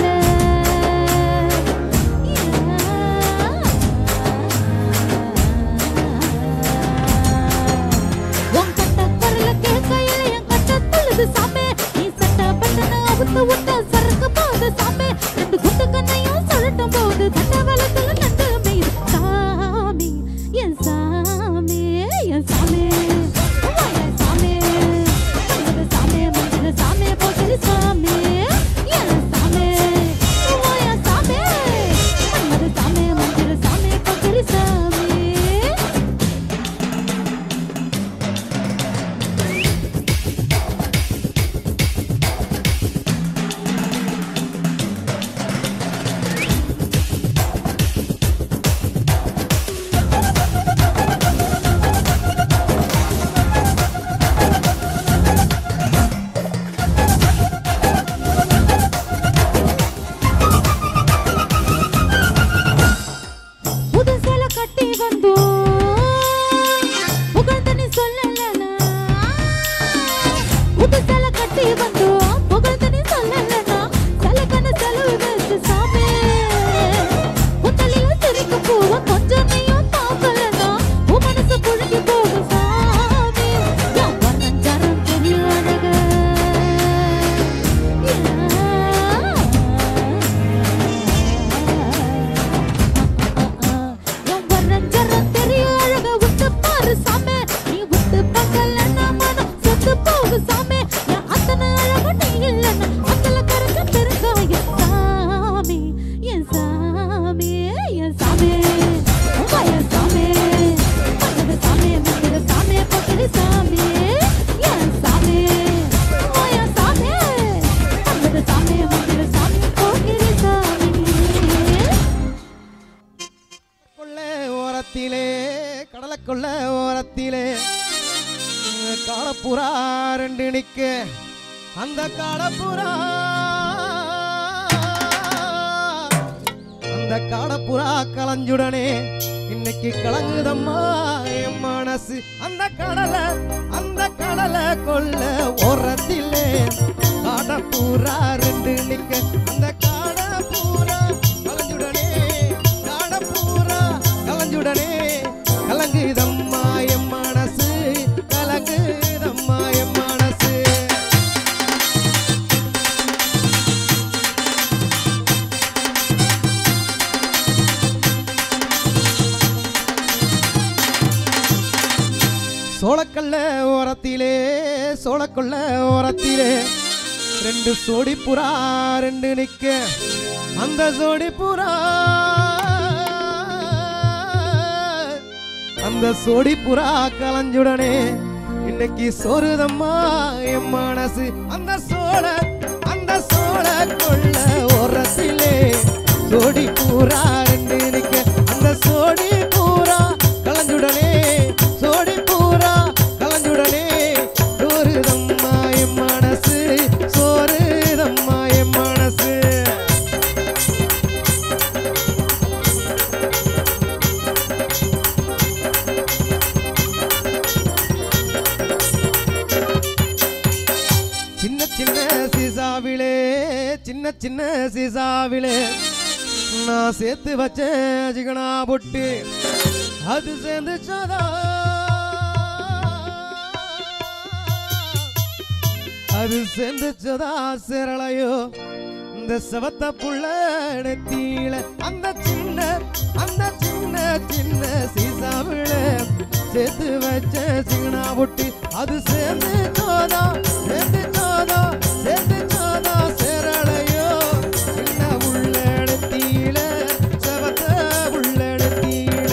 உன் கட்ட குரல கேட்கையில என் கட்ட துள்ளுது சாமி நீ சட்ட பட்டன அவுத்து விட்ட சரக்கு போகுது சாமி ரெண்டு குண்டு கண்ணையும் சொல்லட்டும் போகுது தட்ட வளத்துல நண்டு மீது சாமி என் சாமி என் சாமி அம்மா என் சாமி மந்திர சாமி மந்திர சாமி போக்கிரி சாமி என் சாமி அம்மா என் சாமி மந்திர சாமி மந்திர சாமி போக்கிரி சாமி புது சேலை கட்டி வந்தோம் புகழ்ந்து நீ சொல்லலனா புது சேலை கட்டி வந்தோம் புகழ்ந்து நீ சொல்லலனா செலக்கன செலவு வச்சு சாமி புத்தலில சிரிக்கும் பூவ கொஞ்சம் நீயும் தாக்கலனா உன் மனசு புழுங்கி போகும் சாமி என் வண்ணஞ்சாரம் தெரியும் அழகு என் வண்ணஞ்சாரம் தெரியும் அழகு விட்டு பாரு சாமி நீ விட்டு பார்க்கலன்னா மனம் செத்து போகும் சாமி என் அத்தனை அழகு நீ இல்லைன்னா அத்தல கரைஞ்ச பெருங்காயம் சாமி என் சாமி என் சாமி அம்மா என் சாமி மந்திர சாமி மந்திர சாமி பக்கரி சாமி என் சாமி அம்மா என் சாமி மந்திர சாமி மந்திர சாமி பக்கரி சாமி கொள்ள ஓரத்திலே கடலக்கொள்ள ஓரத்திலே காலப்புறா ரெண்டு நிக்க அந்த காலப்புறா அந்த காலப்புறா கலஞ்சுடனே இன்னைக்கு கலங்குதம்மா என் மனசு அந்த கடலை அந்த கடலை கொள்ள ஓரத்திலே காடப்பூரா ரெண்டு நிக்க அந்த காடப்பூரா கலஞ்சுடனே காடப்பூரா கலஞ்சுடனே கலங்குதம்மா என் மனசு கலங்குதம்மா என் மனசு சோளக்கல்ல ஓரத்திலே சோளக்கொல்ல ஓரத்திலே ரெண்டு சோடி புறா ரெண்டு நிக்க அந்த சோடி புறா அந்த சோடி புறா கலஞ்சுடனே இன்னைக்கு சோறுதம்மா என் மனசு அந்த சோழ அந்த சோழ கொள்ள ஓரத்திலே சோடி பூரா ரெண்டு நிக்க அந்த சோடி பூரா கலஞ்சுடனே சோடி பூரா கலஞ்சுடனே சோறுதம்மா வண்ண சிசாவிலே நான் சேர்த்து வச்சேன் சிக்கனா பொட்டு அது சேர்ந்துச்சதா அது சேர்ந்துச்சதா சிரளையோ இந்த செவத்த புள்ள நெத்தியில அந்த சின்ன அந்த சின்ன சின்ன சீசாவில சேர்த்து வச்ச சிங்கனா பொட்டு அது சேர்ந்து சோதா சேர்ந்து சோதா சேர்ந்து சோதா சிரளையோ சின்ன உள்ள நெத்தியில செவத்த உள்ள நெத்தியில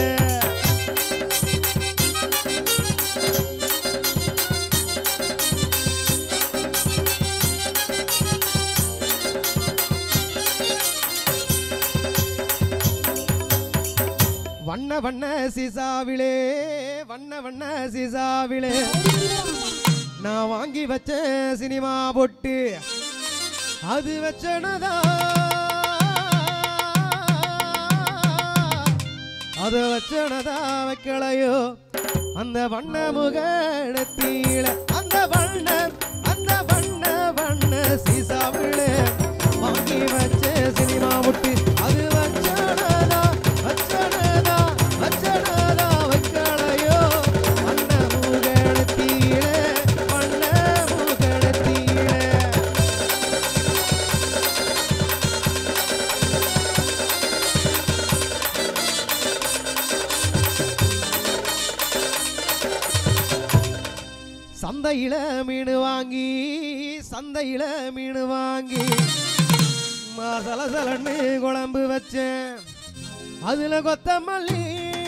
வண்ண வண்ண சிசாவிலே வண்ண வண்ண சிசாவிலே நான் வாங்கி வச்ச சினிமா பொட்டு அது வச்சனதா அது வச்சனதா வைக்கலையோ அந்த வண்ண முகடத்தீல அந்த வண்ண அந்த வண்ண வண்ண சீசாவிலே வாங்கி வச்ச சினிமா பொட்டு அது வச்சனதா வச்சனதா வச்சனதா வைக்கலையோ வண்ண முகடத்தீல வண்ண முகடத்தீல சந்தையில மீன் வாங்கி சந்தையில மீன் வாங்கி சலசலன்னு குழம்பு வச்சேன் அதுல கொத்தமல்லி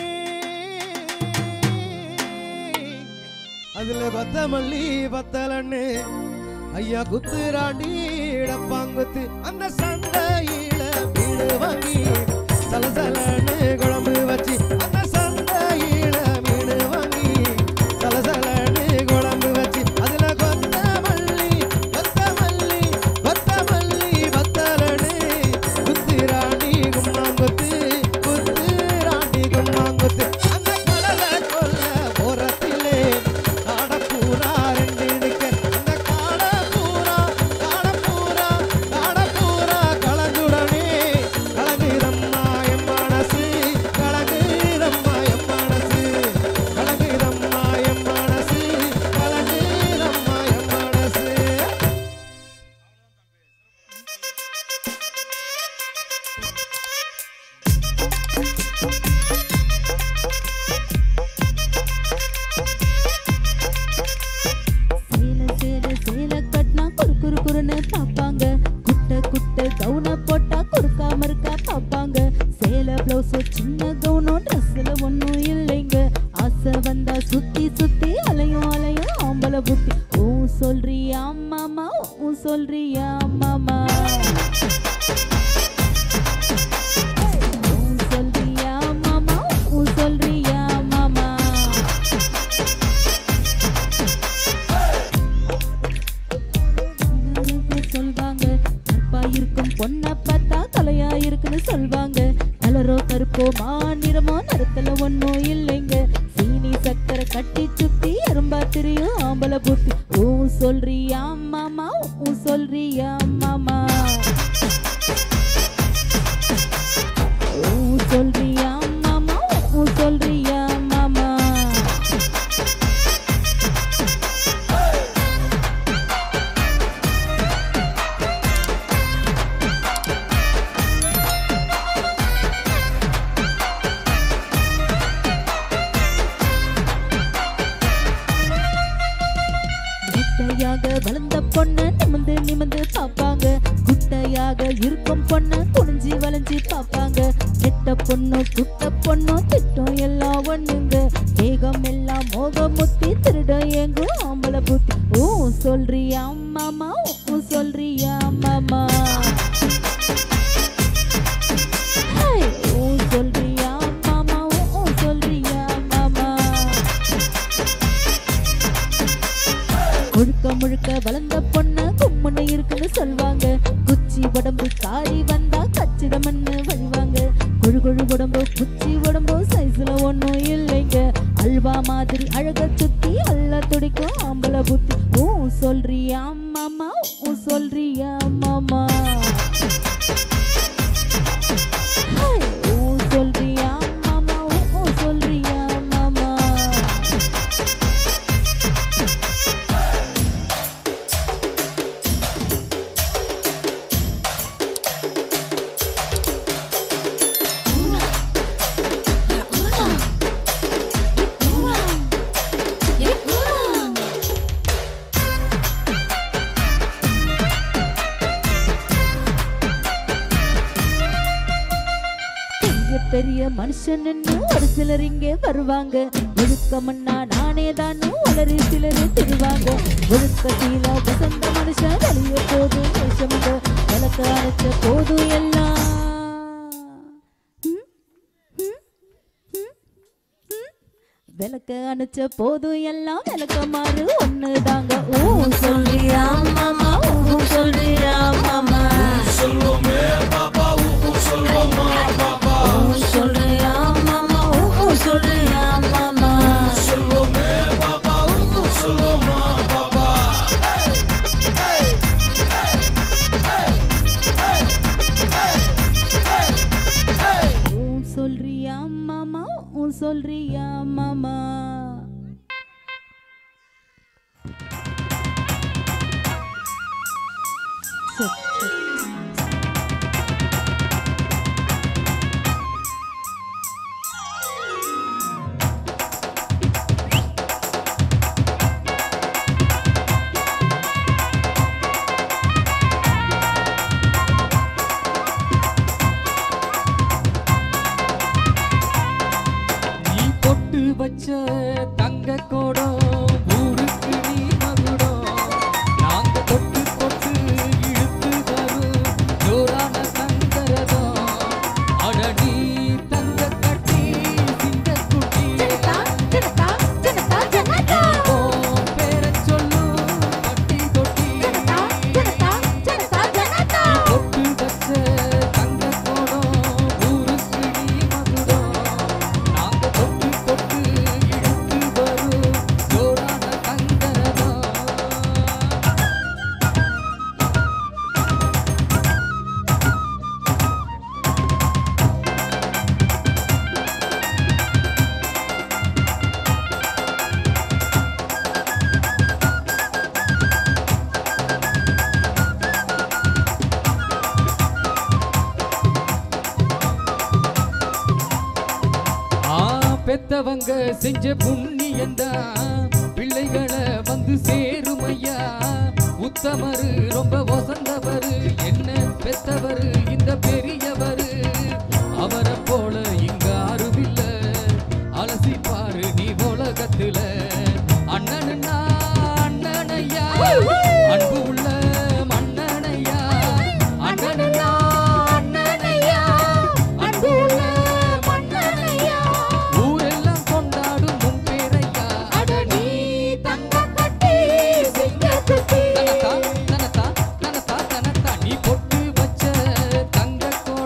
அதுல கொத்தமல்லி பத்தலன்னு ஐயா குத்துராண்டி டப்பாங்குத்து அந்த சந்தையில மீன் வாங்கி சலசலன்னு குழம்பு வச்சு அந்த சந்தையில மீன் வாங்கி சலசலன்னு குழம்பு வச்சு அதுல கொத்தமல்லி கொத்தமல்லி கொத்தமல்லி பத்தலன்னு குத்துராண்டி கும்மாங்குத்து குத்துராண்டி கும்மாங்குத்து அந்த கடலை கொல்ல ஓரத்திலே காடப்பூரா ரெண்டு நிக்க அந்த காடப்பூரா காடப்பூரா காடப்பூரா கலந்துடனே கலங்குதம்மா என் மனசு கலங்குதம்மா என் மனசு கலங்குதம்மா என் மனசு கலங்குதம்மா என் மனசு சேல சேல சேல கட்டினா குறு குறு குறுன்னு பார்ப்பாங்க குட்ட குட்ட கவுன போட்டா குறுக்காம இருக்கா பார்ப்பாங்க சேல பிளவுஸ் சின்ன கவுனும் ட்ரெஸ்ல ஒன்றும் இல்லைங்க ஆசை வந்தா சுத்தி சுத்தி அலையும் அலையும் ஆம்பளை புத்தி ஓ சொல்றியா மாமா ஓ சொல்றியா மாமா ஓ சொல்றியா மாமா ஓ சொல்றியா மாமா எல்லாருமே சொல்வாங்க கற்பா இருக்கும் பொண்ணை பார்த்தா கலையா இருக்குன்னு சொல்வாங்க கலரோ கருப்போ மாநிறமோ நிறத்துல ஒன்றும் இல்லைங்க சீனி சக்கரை கட்டி சுத்தி எறும்பா திரியும் ஆம்பளை புத்தி ஓ சொல்றியா மாமா ஓ சொல்றியா மாமா ஓ சொல்றியா மாமா ஓ சொல்றியா மாமா குட்டையாக வளர்ந்த பொண்ண நிமிந்து நிமிந்து பார்ப்பாங்க குட்டையாக இருக்கும் பொண்ண குனிஞ்சி வளைஞ்சி பார்ப்பாங்க கெட்ட பொண்ணு குட்ட பொண்ணு திட்டம் எல்லாம் ஒண்ணுங்க வேகம் எல்லாம் மோகமுத்தி திருட எங்கும் ஆம்பளை புத்தி ஓ சொல்றியா மாமா ஓ சொல்றியா மாமா ஹே, ஓ சொல்றியா மாமா ஓ சொல்றியா மாமா முழுக்க முழுக்க வளர்ந்த பொண்ணு கும்முன்னு இருக்குன்னு சொல்வாங்க குச்சி உடம்பு காரி வந்தா கச்சிதம்னு வழிவாங்க குழு குழு உடம்பு குச்சி உடம்பு சைஸ்ல ஒண்ணும் இல்லைங்க அல்வா மாதிரி அழக சுத்தி அல்ல துடிக்கும் ஆம்பளை புத்தி ஓ சொல்றியா மாமா ஓ சொல்றியா மாமா பெரிய மனுஷன்னு ஒரு சிலர் இங்கே வருவாங்க ஒழுக்கமன்னா நானே தான் உளறி சிலர் திருவாங்க ஒழுக்கத்தில வசந்த மனுஷன் வெளிய போது வேஷமுண்டு விளக்க அரைச்ச போது எல்லாம் ம், ம், ம், ம். விளக்க அணைச்ச போதும் எல்லாம் விளக்க மாறு ஒண்ணு தாங்க ஓ சொல்றியா மாமா ஓ சொல்றியா மாமா சொல்லுவோமே பாப்பா ஊ சொல்லுவோமா பாப்பா ஓ சொல்றியா மாமா ஓ சொல்றியா மாமா சொல்லுவோமே பாப்பா ஊ சொல்லுவோமா பாப்பா ஊ சொல்றியா மாமா ஊ சொல்றியா மாமா சரி, சரி. நீ பொட்டு வச்ச தங்க கோடம் ஊருக்கு நீ மகுடம் நாங்க தொட்டு தொட்டு இழுத்து வரும் ஜோரான தங்கரதம் அட நீ தங்க கட்டி சிங்க குட்டி பேரச் சொல்லு கட்டி தொட்டி பொட்டு வச்ச தங்க கோடம் ஊருக்கு நீ மகுடம் நாங்க தொட்டு தொட்டு இழுத்து வரும் ஜோரான தங்கரதம் ஆ பெத்தவங்க செஞ்ச புண்ணியந்தான் பிள்ளைகளை வந்து சேருமையா உத்தமரு ரொம்ப வசந்தவரு என்ன பெத்தவரு இந்த பெரியவரு அவரை போல இங்க அருவில்ல அலசி பாரு நீ உலகத்துல அண்ணனுன்னா அண்ணனையா அன்பு உள்ள மன்னனையா அண்ணனுன்னா அண்ணனையா அன்பு உள்ள மன்னனையா ஊரெல்லாம் கொண்டாடும் உன் பேரையா அட நீ தங்க கட்டி சிங்க குட்டி தனதா தனதா தனதா தனதா நீ பொட்டு வச்ச தங்க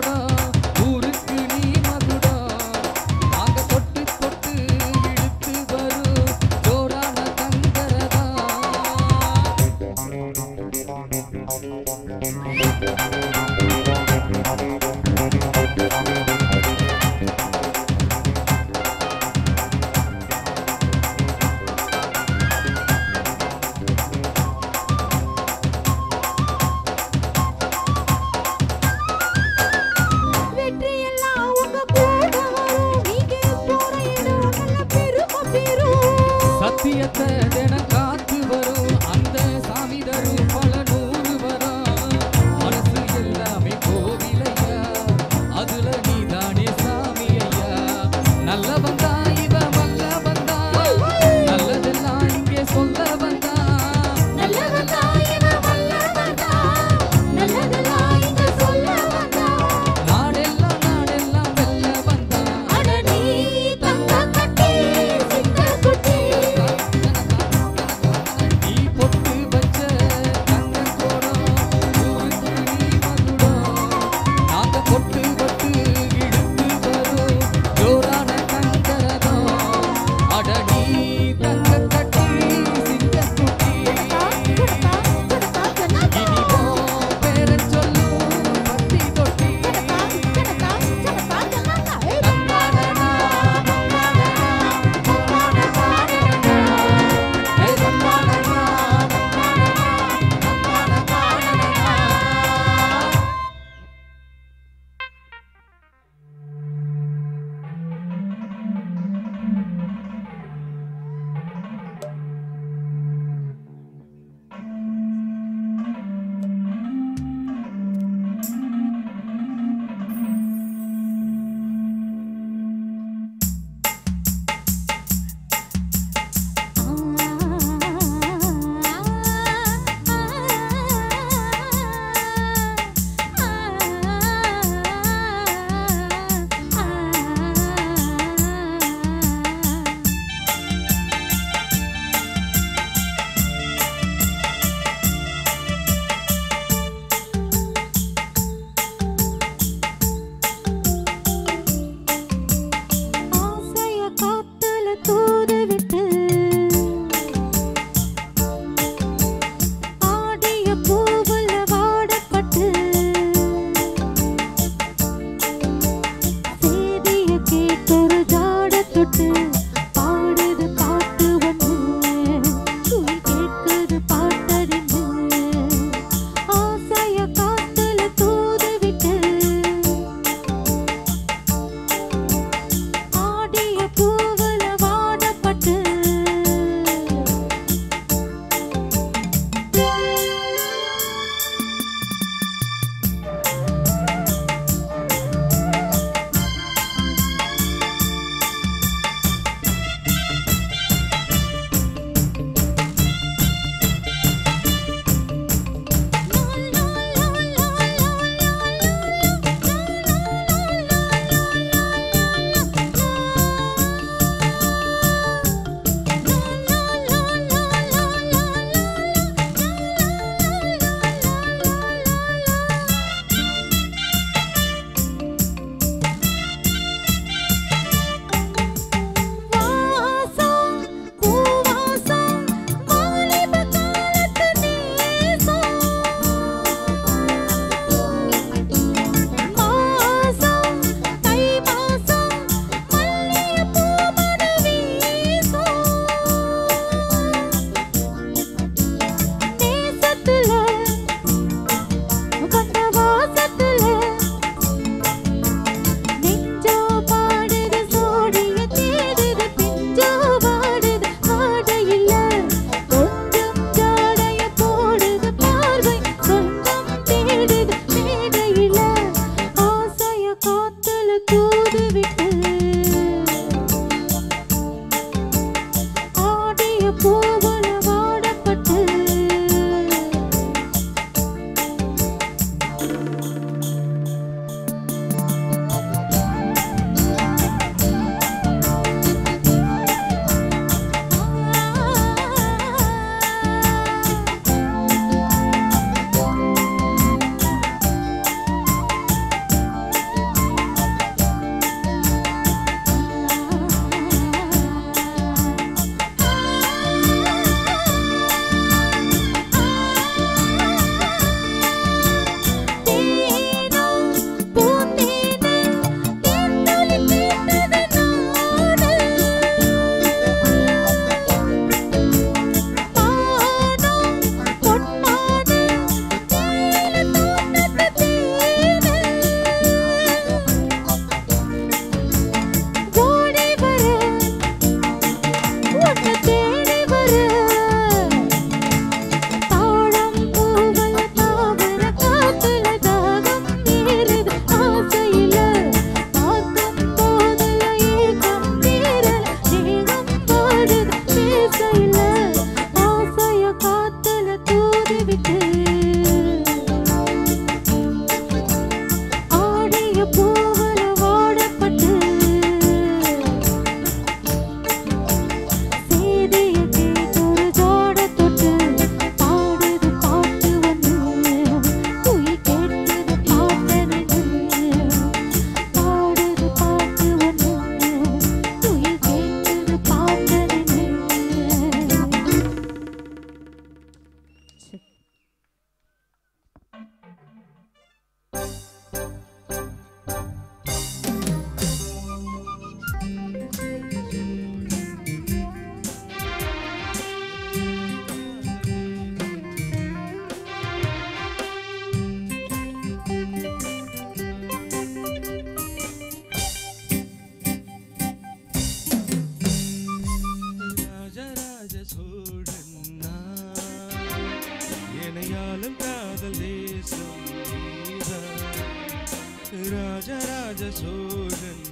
ராஜராஜ சோழன்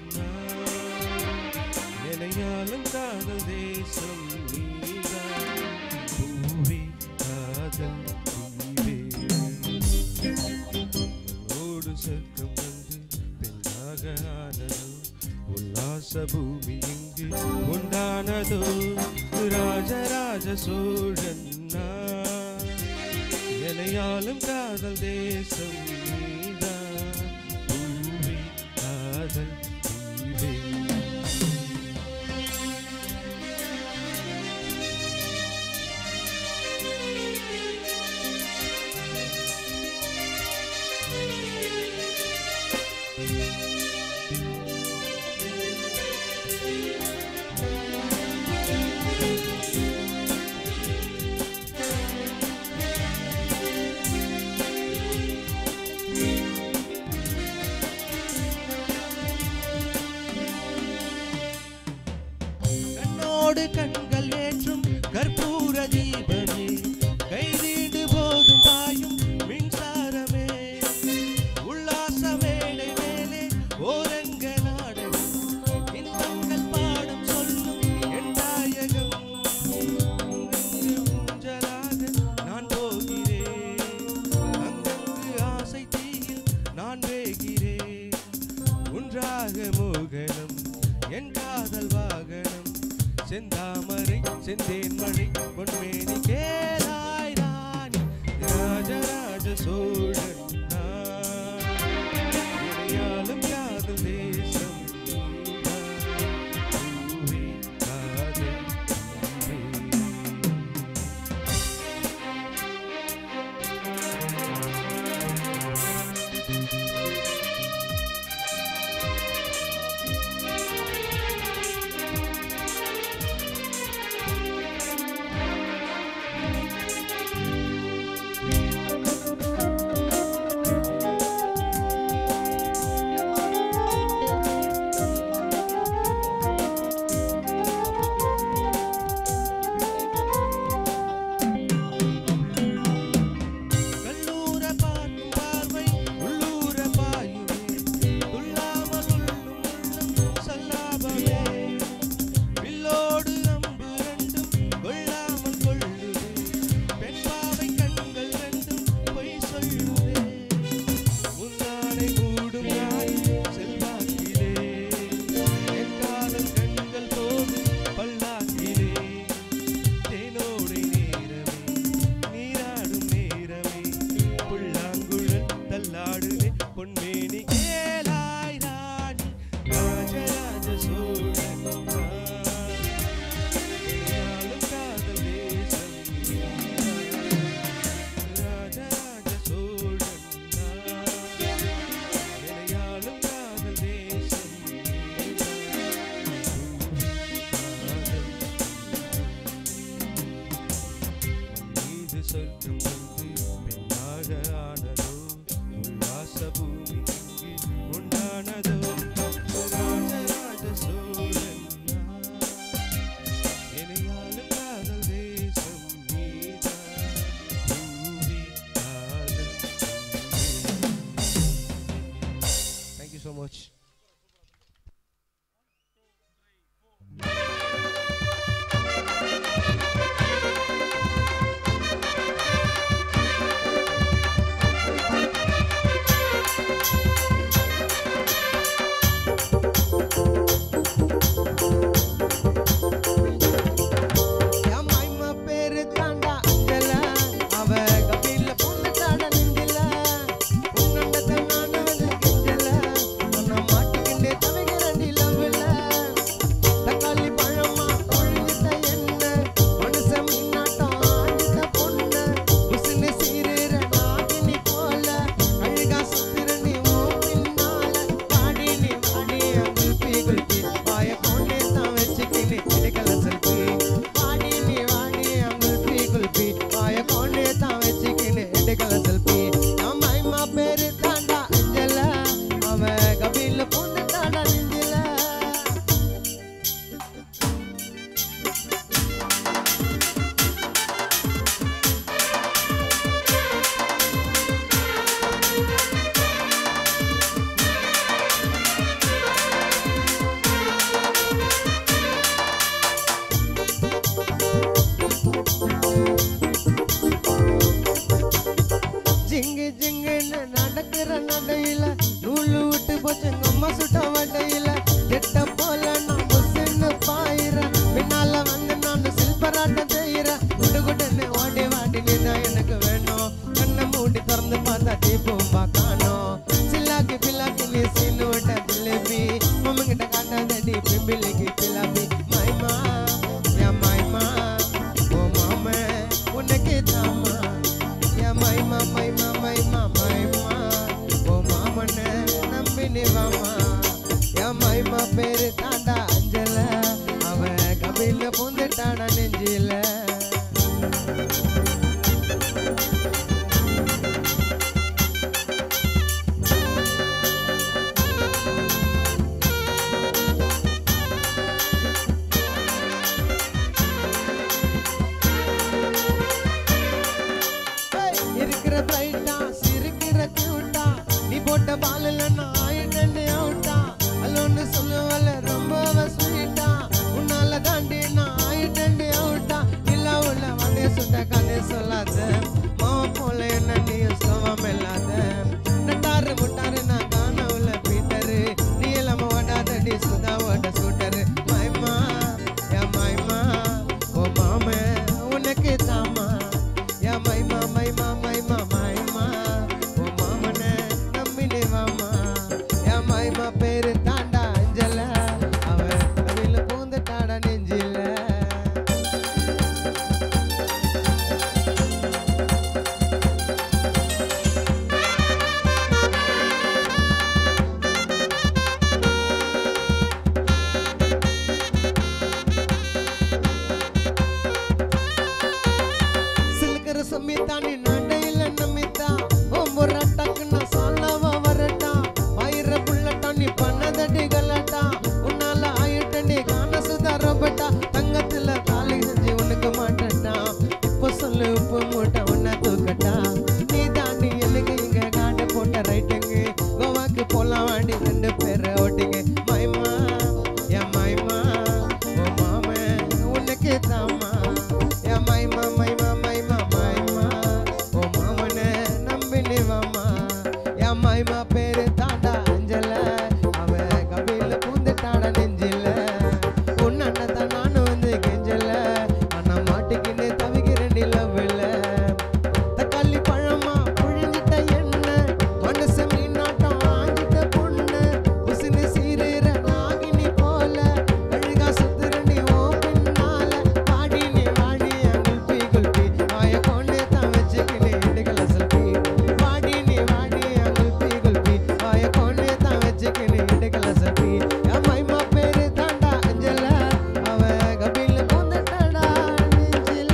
நிலையாலும் காதல் தேசம் நீதான் பூவே காதல் தீவே ஓடு சொர்க்கம் வந்து பெண்ணாக ஆனதோ உல்லாச பூமி இங்கு உண்டானதோ ராஜராஜ சோழன் எனையாலும் காதல் தேசம் நீதான் பூமி காதல் தீவே கண்ணோடு கண்கள் ஏற்றும் கற்பூர தீபமே கைதீண்டு போதும் பாயும் மின்சாரமே உல்லாச மேடை மேலே ஓரங்க நாடகம் இன்பங்கள் பாடம் சொல்லும் என் தாயகம் அங்கங்கு ஊஞ்சலாக நான் போகிறேன் அங்கங்கு ஆசை தீயில் நான் வேகிறேன் ஒன்றாக மோகனம் என் காதல் வாகனம் செந்தாமரை செந்தேன் மழை பொன்மேனி கேளாய் ராணி ராஜராஜ சோழன் நான். இணையாலும் காதல் தேசம் நீதான். பூவே காதல் பூவே. கல்லூர பார்க்கும் பார்வை உள்ளூர பாயுமே துள்ளாம துள்ளும் உள்ளம் சல்லாபமே வில்லோடு அம்பு ரெண்டும் கொள்ளாமல் கொள்ளுதே பெண் பாவை கண்கள் ரெண்டும் பொய் சொல்லுதே முந்தானை மூடும் நாய் செல்வாக்கிலே என் காலம் கண்கள் போகும் பல்லாக்கிலே தேனோடை நேரமே நீராடும் நேரமே புல்லாங்குழல் தள்ளாடுதே பொன்மேனி கேளாய் ராணி ராஜராஜ சோழன் நாளும் காதல் தேசம் ராஜராஜ சோழன் நிலையாலும் காதல் தேசம் மீது சொர்க்கம் வந்து பெண்ணாக ஆனதோ உல்லாச பூமி இங்கு உண்டானதோ ராஜராஜ சோழன் இணையாலும் காதல் தேசம் நீதான் பூமி காதல் தேங்க்யூ ஸோ மச் அம்மா பேரு தாண்டா அஞ்சல அவ கபில பொண்ணு தாட நெஞ்சில பொண்ணண்ட தன்னான கிஞ்சல நம்பினி வாமா என் மைமா பேரு தாண்டா அஞ்சல அவ கபில பூந்துட்டானா நெஞ்சில இருக்கிற பிரைட்டா சிரிக்கிற கியூட்டா நீ போட்ட பாலில் நான் ஆயிட்டே அவுட்டா அல்லொன்னு சொல்லுவல ரொம்ப ஸ்வீட்டா உன்னால தாண்டி நான் ஆயிட்டே அவுட்டா இல்ல உள்ள வந்தே சுட்ட கதை சொல்லாத மாவ போல என்ன நீ சுகம் இல்லாத நட்டாரு முட்டாரு நான் காண உள்ள பீட்டரு நீ இல்லாம ஓடாதடி சுதா ஓட சூட்டரு மைமா என் மைமா ஓ மாமே உனக்கு தாமா யா மைமா மைமா மைமா மைமா ஓ மாமனே நம்பினே மாமா யா மைமா பேரு தாண்டா அஞ்சல அவ கவில பூந்துட்டாடா நெஞ்சில சிலுக்கிற சம்மித்தா நீ நடையில நம்பித்தா ஒவ்வொரு அட்டாக்கு நான் சாலாவா வரட்டா ஆயிர புள்ளட்டா நீ பண்ணதடி கலட்டா உன்னால ஆயிட்டண்டி காண சுதா ரொபட்டா தங்கத்துல தாலி செஞ்சு உனக்கு மாட்டட்டா இப்போ சொல்லு உப்பு மூட்டை உன்னை தூக்கட்டா நீ தாண்டி எனக்கு இங்க காண்டு போட்ட ரைட்டுங்க கோவாக்கு போலாம் வாடி ரெண்டு பேரை ஓட்டிங்க மைமா என் மைமா ஓ மாமே உனக்கு தாமா என் மைமா மைமா மைமா மைமா ஓ மாமனே நம்பினி மாமா என் மைமா பேரு தாண்டா அஞ்சல அவ கபில பூந்துட்டாடா நெஞ்சில உன் அண்ணன் நானும் வந்து கெஞ்சல ஆனா மாட்டிக்கின்னு தவிக்கிறேன் நிலவில் தக்காளி பழமா புழிஞ்சிட்ட என்ன மனசு மீனாட்டம் ஆஞ்சிட்ட பொண்ணு உசுனு சீரீர நாகினி போல அழுகா சுத்துறண்டி ஓ பின்னால பாடி நீ வாடி குல்பி குல்பி வாய கொண்டு தான் வச்சுக்கினு இடுகல செல்பி வாடி நீ வாடி குல்பி குல்பி வாய கொண்டு தான் வச்சுக்கினு இடுகல செல்பி என் மைமா பேரு தாண்டா அஞ்சல அவ கபில பூந்துட்டாடா நெஞ்சில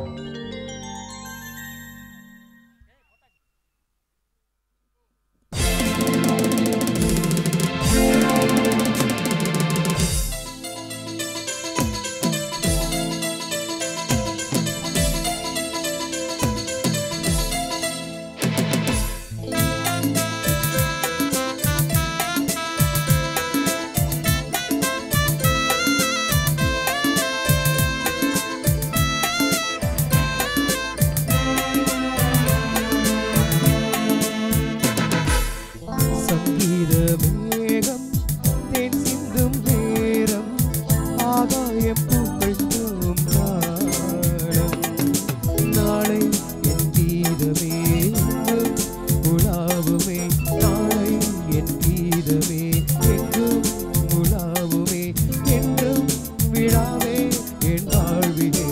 சங்கீத மேகம் தேன் சிந்தும் நேரம் ஆகாய பூக்கள் தூவும் காலம் நாளை என் கீதமே எங்கும் உலாவுமே நாளை என் கீதமே எங்கும் உலாவுமே என்றும் விழாவே என் வாழ்விலே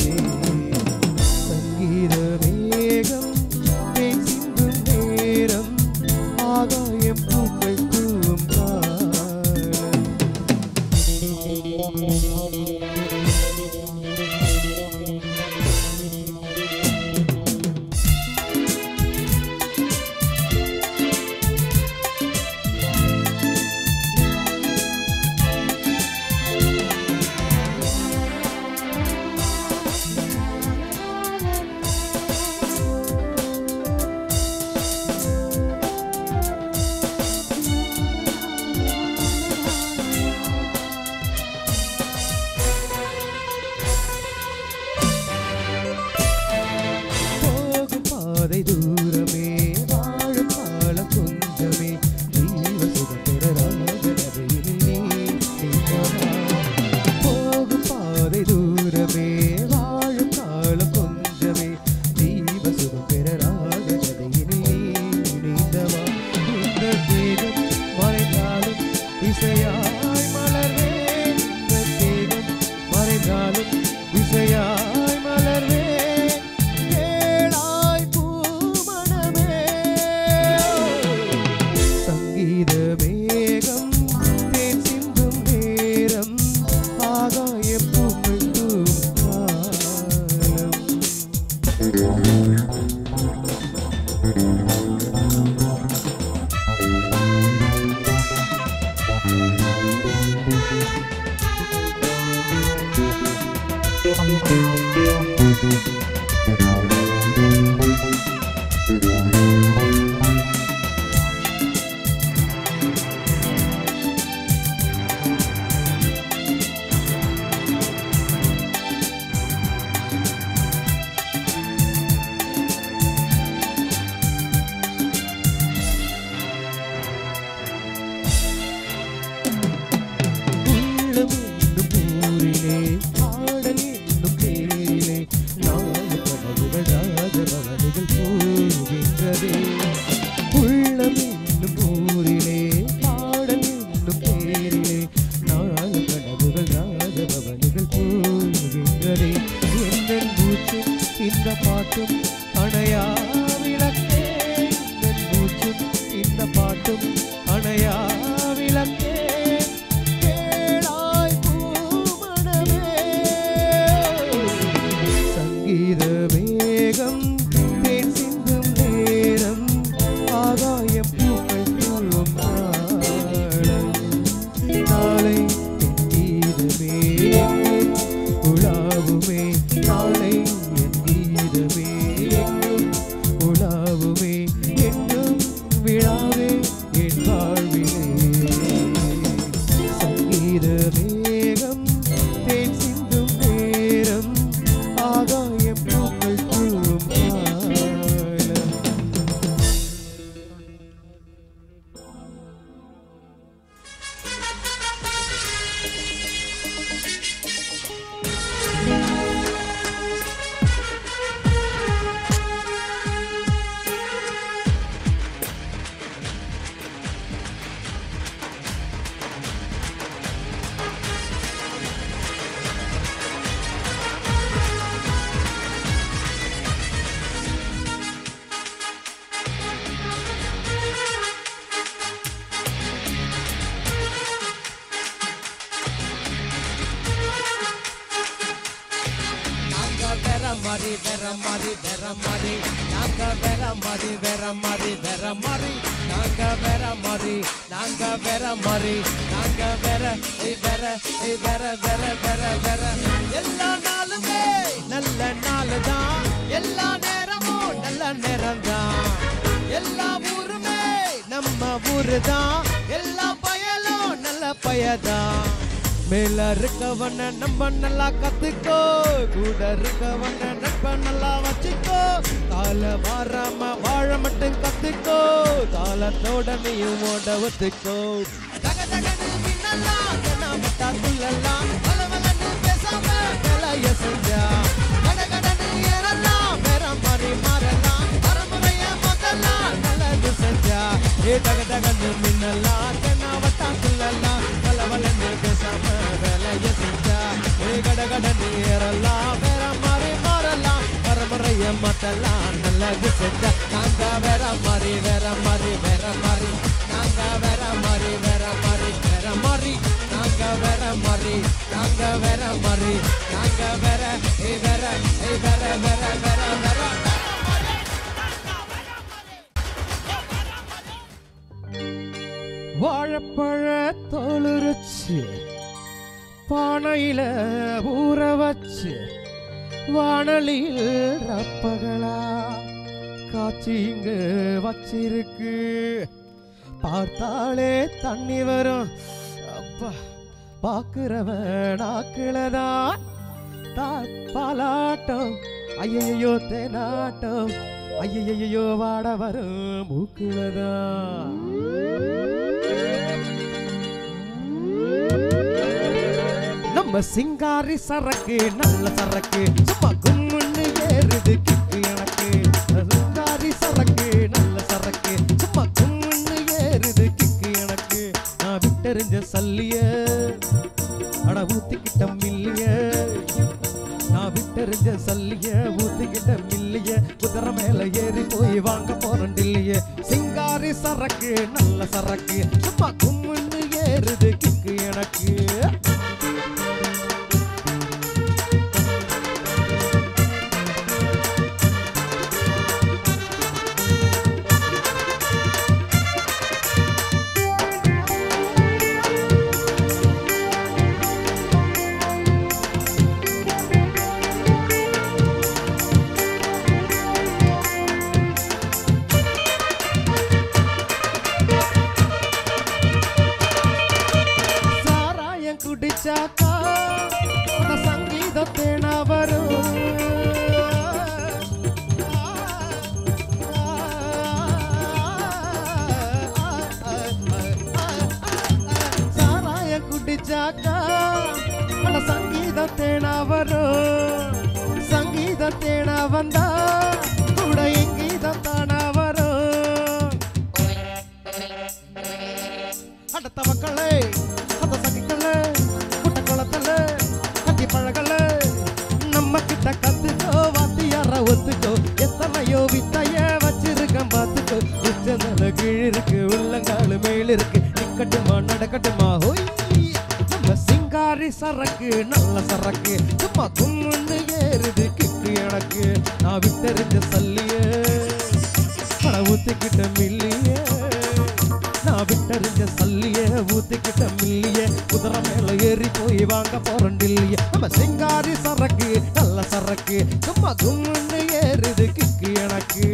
சங்கீத மேகம் தேன் சிந்தும் நேரம் ஆகாயம் பூக்கள் உள்ளம் என்னும் ஊரிலே பாடல் என்னும் பேரிலே நாலு கனவுகள் ராஜபவனிகள் போகின்றதே உள்ளம் என்னும் ஊரிலே பாடல் என்னும் பேரிலே நாலு கனவுகள் ராஜபவனிகள் போகின்றதே எந்த மூச்சும் இந்த பாட்டும் அணையா விளக்கே எந்த மூச்சும் இந்த பாட்டும் அணையா விளக்கே கேளாய் பூமணமே சங்கீத மேகம் தேன் சிந்தும் நேரம் ஆகாயம் பூக்கள் தூவும் நாளம் நாளை என் கீதமே எங்கும் உலாவுமே நாளை என் கீதமே எங்கும் உலாவுமே என்றும் விழாவே என் வாழ்விலே சங்கீத மேகம் தேன் சிந்தும் நேரம் ஆகாயம் பூக்கள் தூவும் காலம் நாங்க வேற மாதிரி வேற மாதிரி வேற மாதிரி நாங்க வேற மாதிரி வேற மாதிரி வேற மாதிரி நாங்க வேற மாதிரி நாங்க வேற மாதிரி நாங்க வேற ஏய் வேற ஏய் வேற வேற வேற வேற எல்லா நாளுமே நல்ல நாள் தான் எல்லா நேரமும் நல்ல நேரம் தான் எல்லா ஊருமே நம்ம ஊரு தான் எல்லா பயலும் நல்ல பயதான் மேல இருக்கவன நம்ம நல்லா கத்துக்கோ கூட இருக்கவன நட்ப நல்லா வச்சுக்கோ கால மாறாம வாழ மட்டும் கத்துக்கோ காலத்தோட நீயும் ஓட ஒத்துக்கோ தக தகன்னு மின்னலாம் தென்னாமட்டா துள்ளலாம் வளவலன்னு பேசாம வேலைய செஞ்சா கட கடன்னு ஏறலாம் வேற மாதிரி மாறலாம் பரம்பரைய முதலாம் நல்லது செஞ்சா ஏ தக தகன்னு மின்னலாம் தென்னாமட்டா துள்ளலாம் வளவலன்னு பேசாம வேலைய செஞ்சா ஏ கட கடன்னு ஏறலாம் வேற மாதிரி மாறலாம் பரம்பரைய மாத்தலாம் நல்லது செஞ்சா நாங்க வேற மாதிரி வேற மாதிரி வேற மாதிரி நாங்க வேற மாதிரி வேற மாதிரி வேற மாதிரி நாங்க வேற மாதிரி நாங்க வேற மாதிரி நாங்க வேற ஏய் வேற ஏய் வேற வேற வேற வேற வாழைப்பழ தோலுரிச்சு பானையில ஊற வச்சு வானலியில் ரப்பகளா காய்ச்சி இங்க வச்சிருக்கு பார்த்தாலே தண்ணி வரும் அப்பா பாக்குறவன் நாக்குலதான் பாலாட்டம் ஐயையோ தேனாட்டம் ஐயையோ வாட வரும் மூக்குலதான் நம்ம சிங்காரி சரக்கு நல்ல சரக்கு சும்மா கும்முன்னு ஏறுது கிக்கு எனக்கு சிங்காரி சரக்கு நல்ல சரக்கு சும்மா கும்முன்னு ஏறுது கிக்கு எனக்கு நான் விட்டெறிஞ்ச சல்லிய அட ஊத்திக்கிட்ட மில்லிய நான் விட்டெறிஞ்ச சல்லிய ஊத்திக்கிட்ட மில்லிய குதிரை மேல ஏறி போய் வாங்க போறேன் டில்லிய சிங்காரி சரக்கு நல்ல சரக்கு சும்மா கும்முன்னு ஏறுது கிக்கு எனக்கு வச்சாக்கா அட சங்கீத தேனா வரும் சங்கீத தேனா வந்தா கூட எங்கீதம் தானா வரும் அட தவக்களே அத சகிக்கலே குட்ட குளத்தல கட்டி பழகல நம்ம கிட்ட கத்துக்கோ வாத்தியார ஒத்துக்கோ எத்தனையோ வித்தைய வச்சிருக்கேன் பார்த்துக்கோ உச்சதல கீழ் இருக்கு உள்ளங்காலு மேல் இருக்கு நிக்கட்டுமா நடக்கட்டுமா ஹோய் நம்ம சிங்காரி சரக்கு நல்ல சரக்கு சும்மா கும்முன்னு ஏறுது கிக்கு எனக்கு நான் விட்டறிஞ்ச சல்லியே பட ஊத்திக்கிட்ட மில்லியே நான் விட்டறிஞ்ச சல்லியே ஊத்திக்கிட்ட மில்லியே குதிரை மேல ஏறி போய் வாங்க போறேன் டில்லியே நம்ம சிங்காரி சரக்கு நல்ல சரக்கு சும்மா கும்முன்னு ஏறுது கிக்கு எனக்கு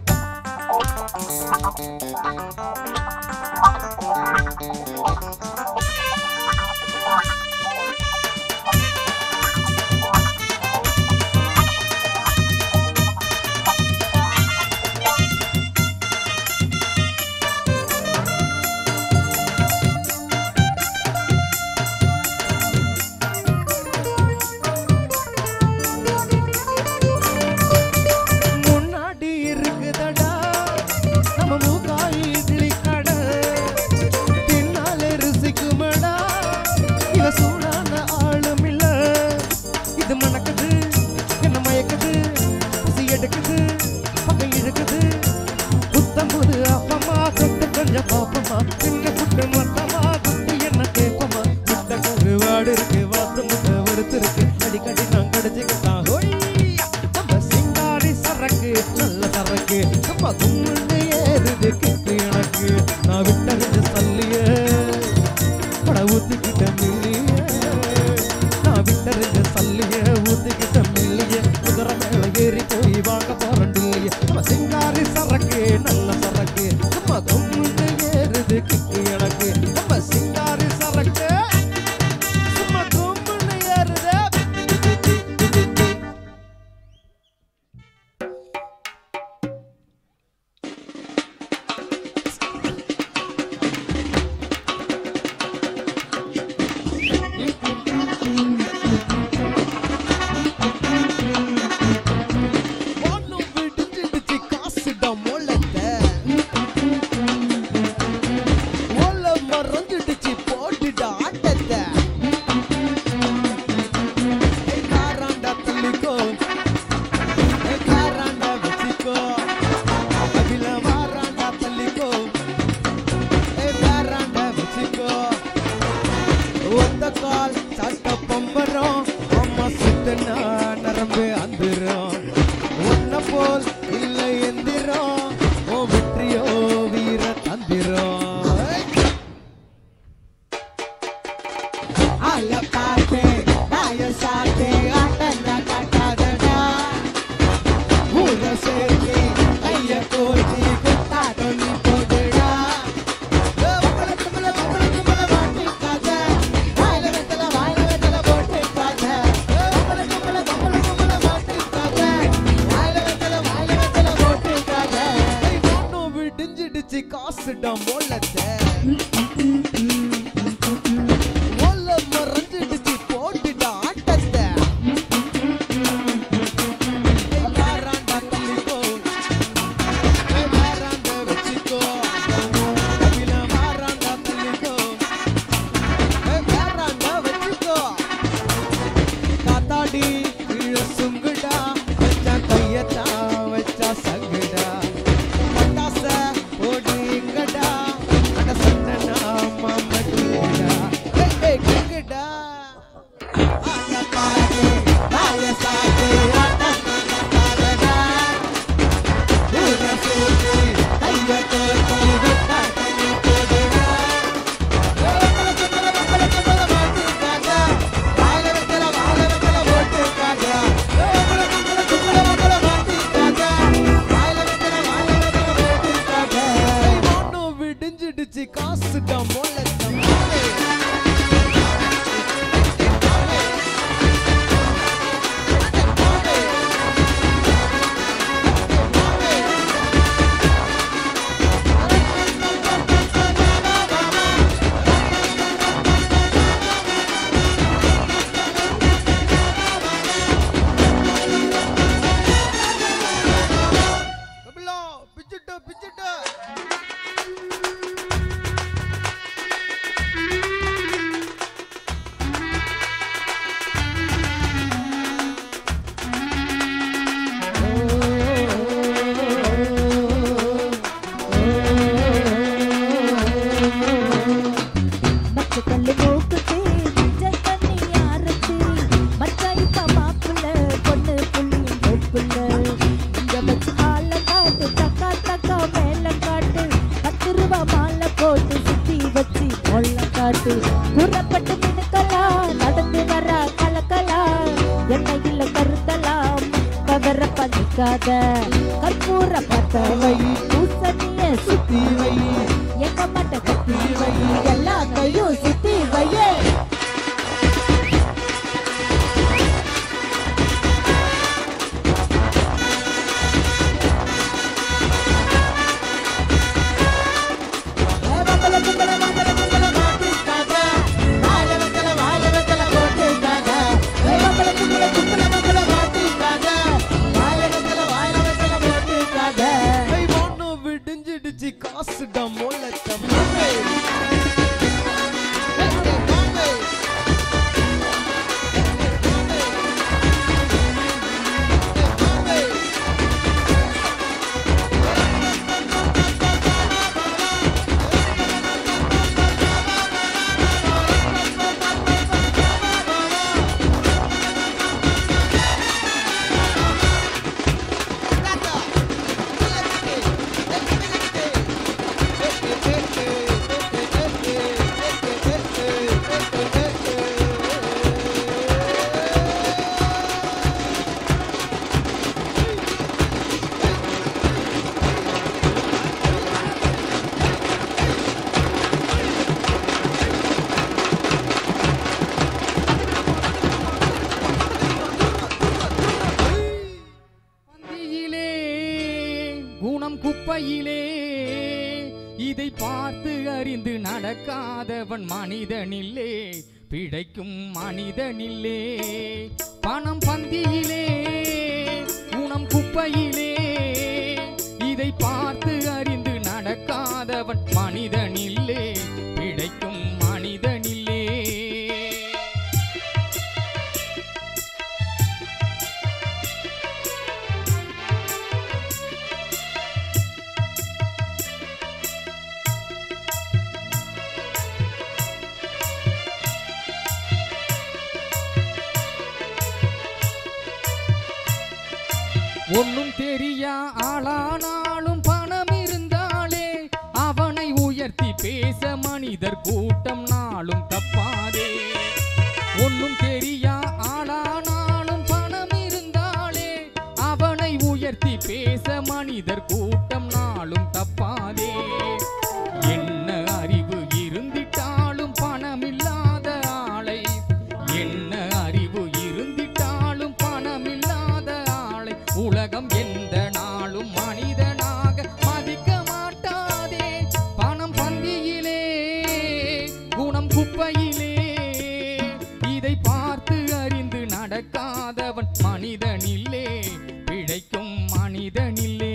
முன்னாடி இருக்குதடா நம்ம மூக்காய் இட்லி கடை பின்னால ருசிக்குமடா இவ சூடான ஆளும் இல்ல இது மணக்குது என்ன மயக்குது பசி எடுக்குது பக்கம் இழுக்குது புத்தம் புது அப்பமா தொட்டு கொஞ்சம் பாப்பமா சின்ன புட்டு மொத்தமா குட்டி என்ன கேப்பமா முட்டை கருவாடு இருக்கு வாத்து முட்டை வறுத்து இருக்கு அடிக்கடி நான் கடிச்சுக்கிட்டான் ஹோய் நம்ம சிங்காரி சரக்கு நல்ல சரக்கு நம்ம கும்முன்னு ஏறுது கிட்டு எனக்கு நான் விட்டறிஞ்ச சல்லியே பட ஊத்திக்கிட்ட மில்லியே நான் விட்டறிஞ்ச சல்லியே ஊத்திக்கிட்ட மில்லியே குதிரை மேல ஏறி போய் வாங்க போறேன் டில்லியே நம்ம சிங்காரி சரக்கு நல்ல சரக்கு நம்ம கும்முன்னு ஏறுது கிட்டு எனக்கு நம்ம சிங்காரி சரக்கு சும்மா கும்முன்னு ஏறுதே வானம் விடிஞ்சிடுச்சு, காசுடா மொளத்தை. ஓலை மறைஞ்சிடுச்சு, போட்டுடா ஆட்டத்தை. ஏய், காராண்டா தள்ளிக்கோ. ஏய், காராண்டா வச்சுக்கோ. அபில வாராண்டா தள்ளிக்கோ. ஏய், வாராண்டா வச்சுக்கோ. ஒத்த கால் சட்ட பம்பரம் அம்மா சுத்தனா நரம்பு அந்துரும் உன்ன போல் இல்லை எந்திரம் ஓ வெற்றியோ வீர தந்திரம் அல்ல பாட்டு நாய சாட்டு ஆட்டண்டா காட்டாதடா ஊர சேர்த்து கைய கோர்த்தி குத்தாட்டம் நீ போடுடா ஏ, வக்கலத்து மேல, வக்கலத்து மேல மாட்டிக்காத. வாயில வெத்தல, வாயில வெத்தல போட்டுக்காத. ஏ, வக்கலத்து மேல, வக்கலத்து மேல மாட்டிக்காத. வாயில வெத்தல, வாயில வெத்தல போட்டுக்காத. ஏய், வானம் விடிஞ்சிடுச்சு, காசுடா மொளத்தை. ஓலை மறைஞ்சிடுச்சு, போட்டுடா ஆட்டத்தை. ஏய், வாராண்டா தள்ளிக்கோ. ஏய், வாராண்டா வச்சுக்கோ. கபில வாராண்டா தள்ளிக்கோ. ஏய், வாராண்டா வச்சுக்கோ. காத்தாடி கீழே சுங்குடா வச்சா கையத்தா வச்சா சங்குடா பட்டாச போடு இங்கடா அட சந்தனா மாமடிடா ஏய் ஏய் கிங்குடா ஆன பாரு ஆய சாத்து ஆட்ட பாடடா ஊர சூத்தி கைய கோர்த்து விட்டா தண்ணி போடுடா விடிஞ்சிடுச்சு காசுடா மொளத்தம் காட்டு கூறப்பட்டு மினுக்கலாம் நடந்து வர கலக்கலாம் எண்ணெயில் கருத்தலாம் பவர பண்ணிக்காத கற்பூர பத்தவை பூசணிய சுத்தி வை எங்க மட்ட கத்தி வை எல்லா கையும் சுத்தி வையே விடிஞ்சிடுச்சு காசு டமோலச்சம் பந்தியிலே குணம் குப்பையிலே இதை பார்த்து அறிந்து நடக்காதவன் மனிதனில்லே பிழைக்கும் மனிதனில்லே பணம் பந்தியிலே குணம் குப்பையிலே இதை பார்த்து அறிந்து நடக்காதவன் மனிதனில்லே பிழைக்கும் மனிதனில்லே ஒன்னும் தெரியா ஆளானாலும் பணம் இருந்தாலே அவனை உயர்த்தி பேச மனிதர் கூட்டம் நாளும் தப்பாதே ஒன்னும் தெரியா ஆளானாலும் பணம் இருந்தாலே அவனை உயர்த்தி பேச மனிதர் கூட்டம் நாளும் தப்பாதே என்ன அறிவு இருந்திட்டாலும் பணமில்லாத ஆளை என்ன அறிவு இருந்திட்டாலும் பணமில்லாத ஆளை உலகம் எந்த நாளும் மனிதனாக மதிக்க மாட்டாதே பணம் பந்தியிலே குணம் குப்பையிலே இதை பார்த்து அறிந்து நடக்காதவன் மனிதனில்லே பிழைக்கும் மனிதனில்லே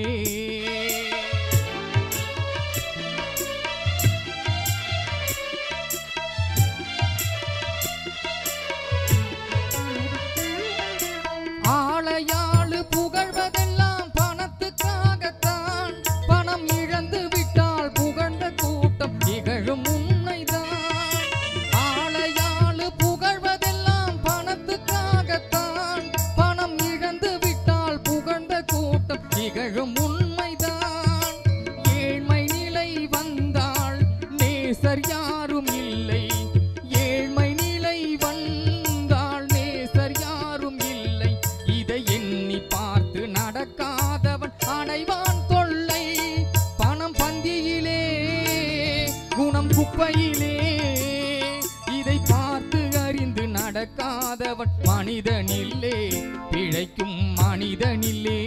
ஆளையாளு புகழ்வதெல்லாம் பணத்துக்காகத்தான் பணம் இழந்து விட்டால் புகழ்ந்த கூட்டம் இகழும் உண்மைதான் ஆளையாளு புகழ்வதெல்லாம் பணத்துக்காகத்தான் பணம் இழந்து விட்டால் புகழ்ந்த கூட்டம் இகழும் உண்மைதான் ஏழ்மை நிலை வந்தால் நேசர் யாரும் இல்லை ஏழ்மை நிலை வந்தால் நேசர் யாரும் இல்லை இதை எண்ணி பார்த்து நடக்காதவன் அடைவான் தொல்லை பணம் பந்தியிலே குணம் குப்பையிலே இதை பார்த்து அறிந்து நடக்காதவன் மனிதனில்லே பிழைக்கும் மனிதனில்லே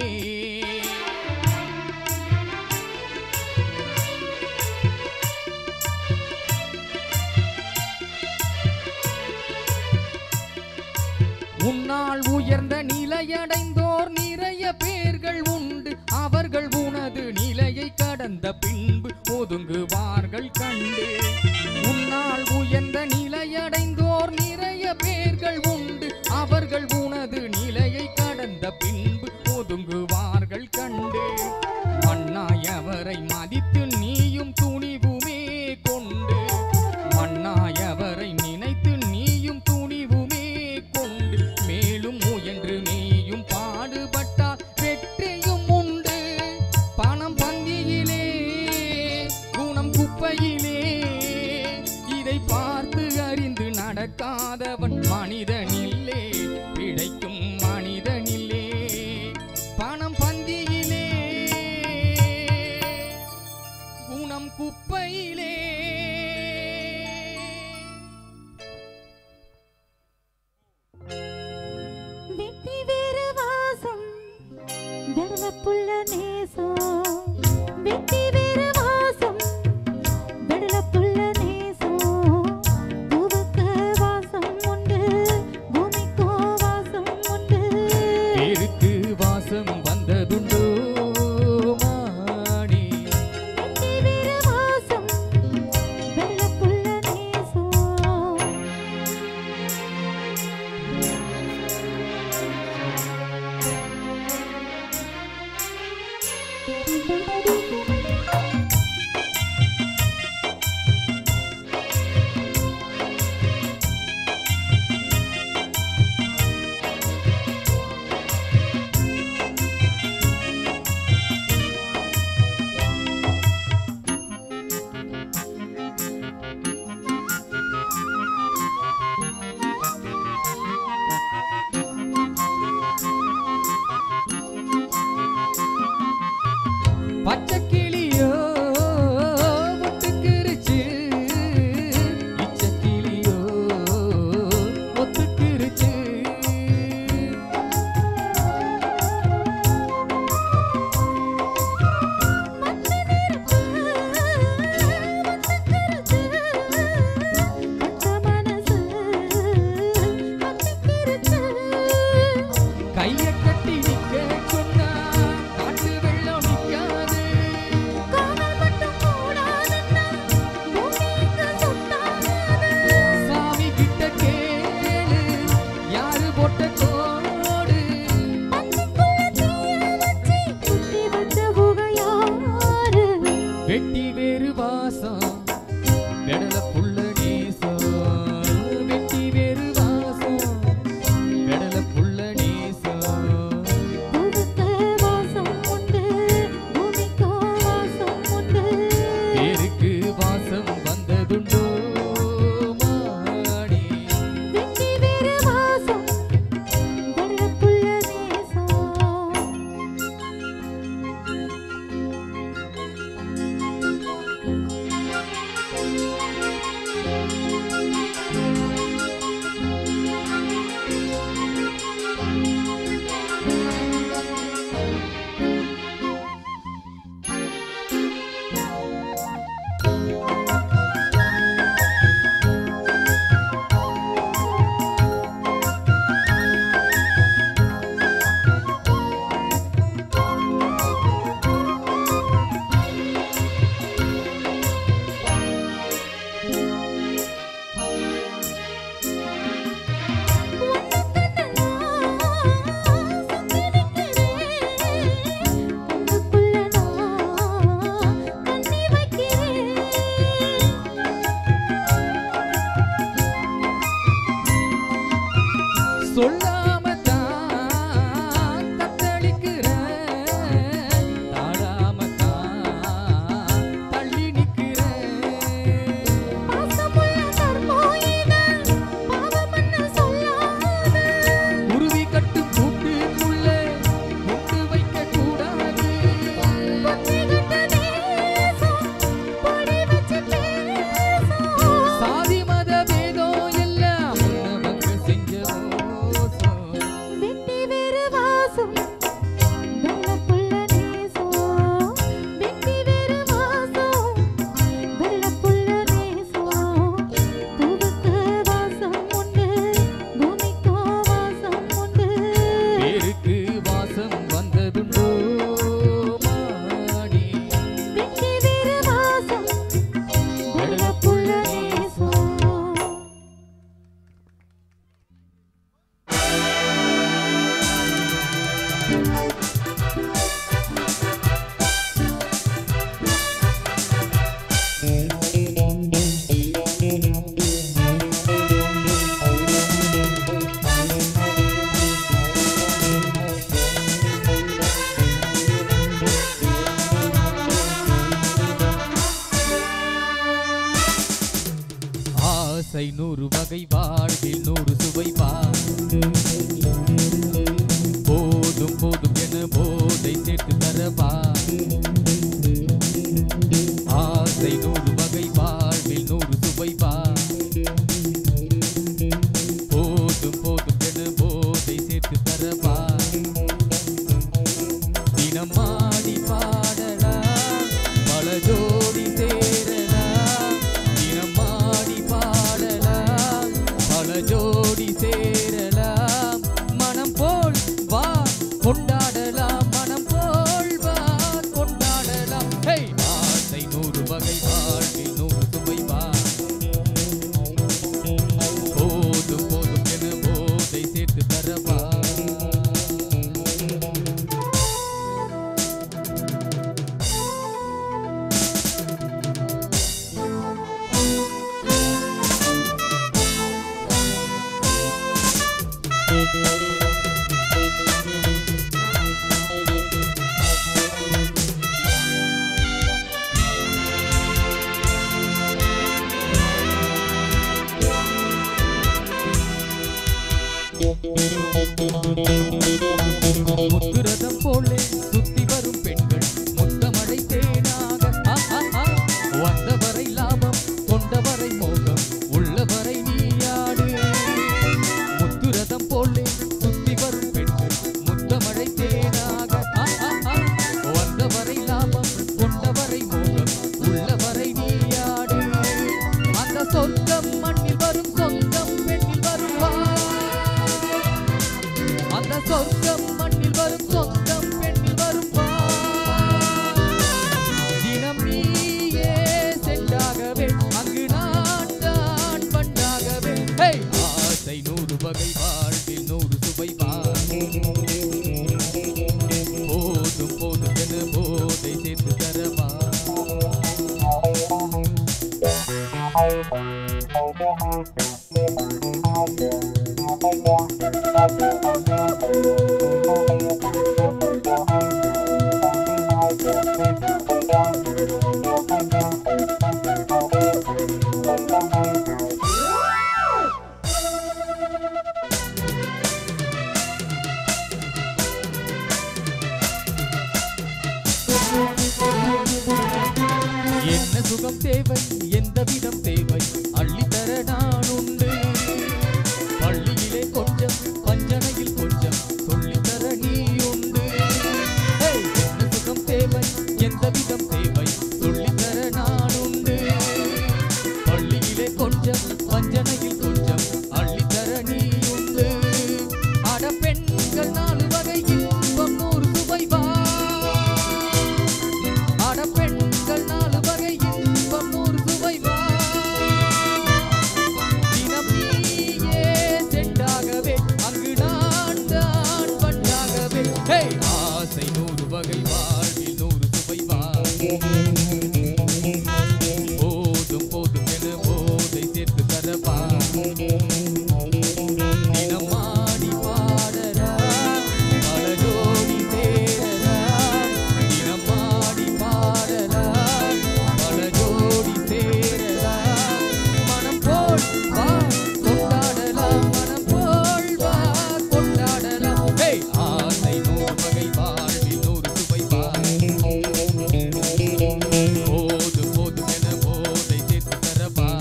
உன்னால் உயர்ந்த நிலையடைந்தோர் நிறைய பேர்கள் உண்டு அவர்கள் உனது நிலையை கடந்த பின்பு ஒதுங்குவார்கள் கண்டு உன்னால் உயர்ந்த நிலையடைந்தோர் நிறைய பேர்கள் உண்டு அவர்கள் உனது நிலையை கடந்த பின்பு ஒதுங்குவார்கள் கண்டு மண்ணாயவரை மதித்து நீயும் துணிவுமே கொண்டு மண்ணாயவரை நினைத்து நீயும் துணிவுமே கொண்டு மேலும் முயன்று நீயும் பாடுபட்டால் வெற்றியும் உண்டு பணம் பந்தியிலே குணம் குப்பையிலே இதை பார் பிறக்காதவன் மனிதனில்லே பிழைக்கும் மனிதனில்லே பணம் பந்தியிலே குணம் குப்பையிலே வெட்டி வேறு வாசம் வெடலப்புள்ள நேசம் வெட்டி வேறு வாசம் வெடலப்புள்ள நேசம் பூவுக்கு வாசம் உண்டு பூமிக்கோ வாசம் உண்டு பேருக்கு வாசம் வந்ததுண்டோ மாணி வெட்டி வேறு வாசம் வெடலப்புள்ள நேசம் பச்சை கிளியோ ஒட்டுக்கிருச்சு இச்ச கிளியோ ஒத்துக்கிருச்சு கைய கட்டி நிக்க சொன்னா காட்டு வெள்ளம் நிக்காது சாமி கிட்ட கேளு யாரு போட்ட கோடு வெட்டி வேறு வாசம் வெடல புள்ள நேசம் வெட்டி வேறு வாசம் வெடல புள்ள நேசம் பேருக்கு வாசம் வந்ததுண்டோ மாணி சொல்லாம தான் தத்தளிக்கிற தாழாம தான் தள்ளி நிக்கிற குருவி கட்டு கூட்டுக்குள்ள கொண்டு வைக்க கூடாது சாதி மத பேதம் எல்லாம் உன்னவங்க செஞ்ச மோசம் ஆசை நூறு வகை வாழ்வில் நூறு சுவை வா போதும் போதும் என போதை சேர்த்து தரவா ஆசை நூறு வகை வாழ்வில் நூறு சுவை வா போதும் போதும் என போதை சேர்த்து தரவா தினம் ஆடி பாடலாம் பல ஜோடி சேரலாம் தினம் ஆடி பாடலாம் பல ஜோடி சேரலாம் மனம் போல் வா கொண்டாடலாம் மனம் போல் வா கொண்டாடலாம் ஹே ஆசை நூறு வகை வாழ்வில் நூறு சுவை வா போதும் போதும் என போதை சேர்த்து தரவா முத்துரதம் போலே சுத்தி வரும் பெண்கள் முத்தமழை தேனாக ஆ, ஆ, ஆ. வந்தவரை லாபம் கொண்டவரை மோகம் உள்ளவரை நீயாடு முத்துரதம் போலே சுத்தி வரும் பெண்கள் முத்தமழை தேனாக ஆ, ஆ, ஆ. வந்தவரை லாபம் கொண்டவரை மோகம் உள்ளவரை நீயாடு அந்த சொர்க்கம் மண்ணில் வரும் சொந்தம் பெண்ணில் வரும் வா அந்த சொர்க்கம் மண்ணில் வரும் சொந்தம் பெண்ணில் வரும் வா தினம் நீயே சென்றாகவே அங்கு நான் தான் பண்டாகவே ஹே! ஆசை நூறு வகை வாழ்வில் நூறு சுவை வா போதும் போதும் என போதை சேர்த்து தரவா என்ன சுகம் தேவை எந்த விதம் தேவை அள்ளித்தர நான் உண்டு பள்ளியிலே கொஞ்சம் பஞ்சனையில் கொஞ்சம் சொல்லித்தர நீ உண்டு ஹேய், என்ன சுகம் தேவை எந்த விதம் தேவை சொல்லித்தர நான் உண்டு பள்ளியிலே கொஞ்சம் பஞ்சனையில் கொஞ்சம் அள்ளித்தர நீ உண்டு அட பெண்கள் நாலு வகை இன்பம் நூறு சுவை வா அட பெண்கள் நாலு வகை இன்பம் நூறு சுவை வா தினம் நீயே சென்றாகவே அங்கு நான் தான் பண்டாகவே ஹே ஆசை நூறு வகை வாழ்வில் நூறு சுவை வா போதும் போதும் என போதை சேர்த்து தரவா தினம் ஆடி பாடரா பல ஜோடி சேரரா தினம் ஆடி பாடரா பல ஜோடி சேரரா மனம் போல் வா கொண்டாடலாம் மனம் போல் வா கொண்டாடலாம் ஹே ஆசை நூறு வகை வாழ்வில் நூறு சுவை வா போதும் போதும் என போதை சேர்த்து தரவா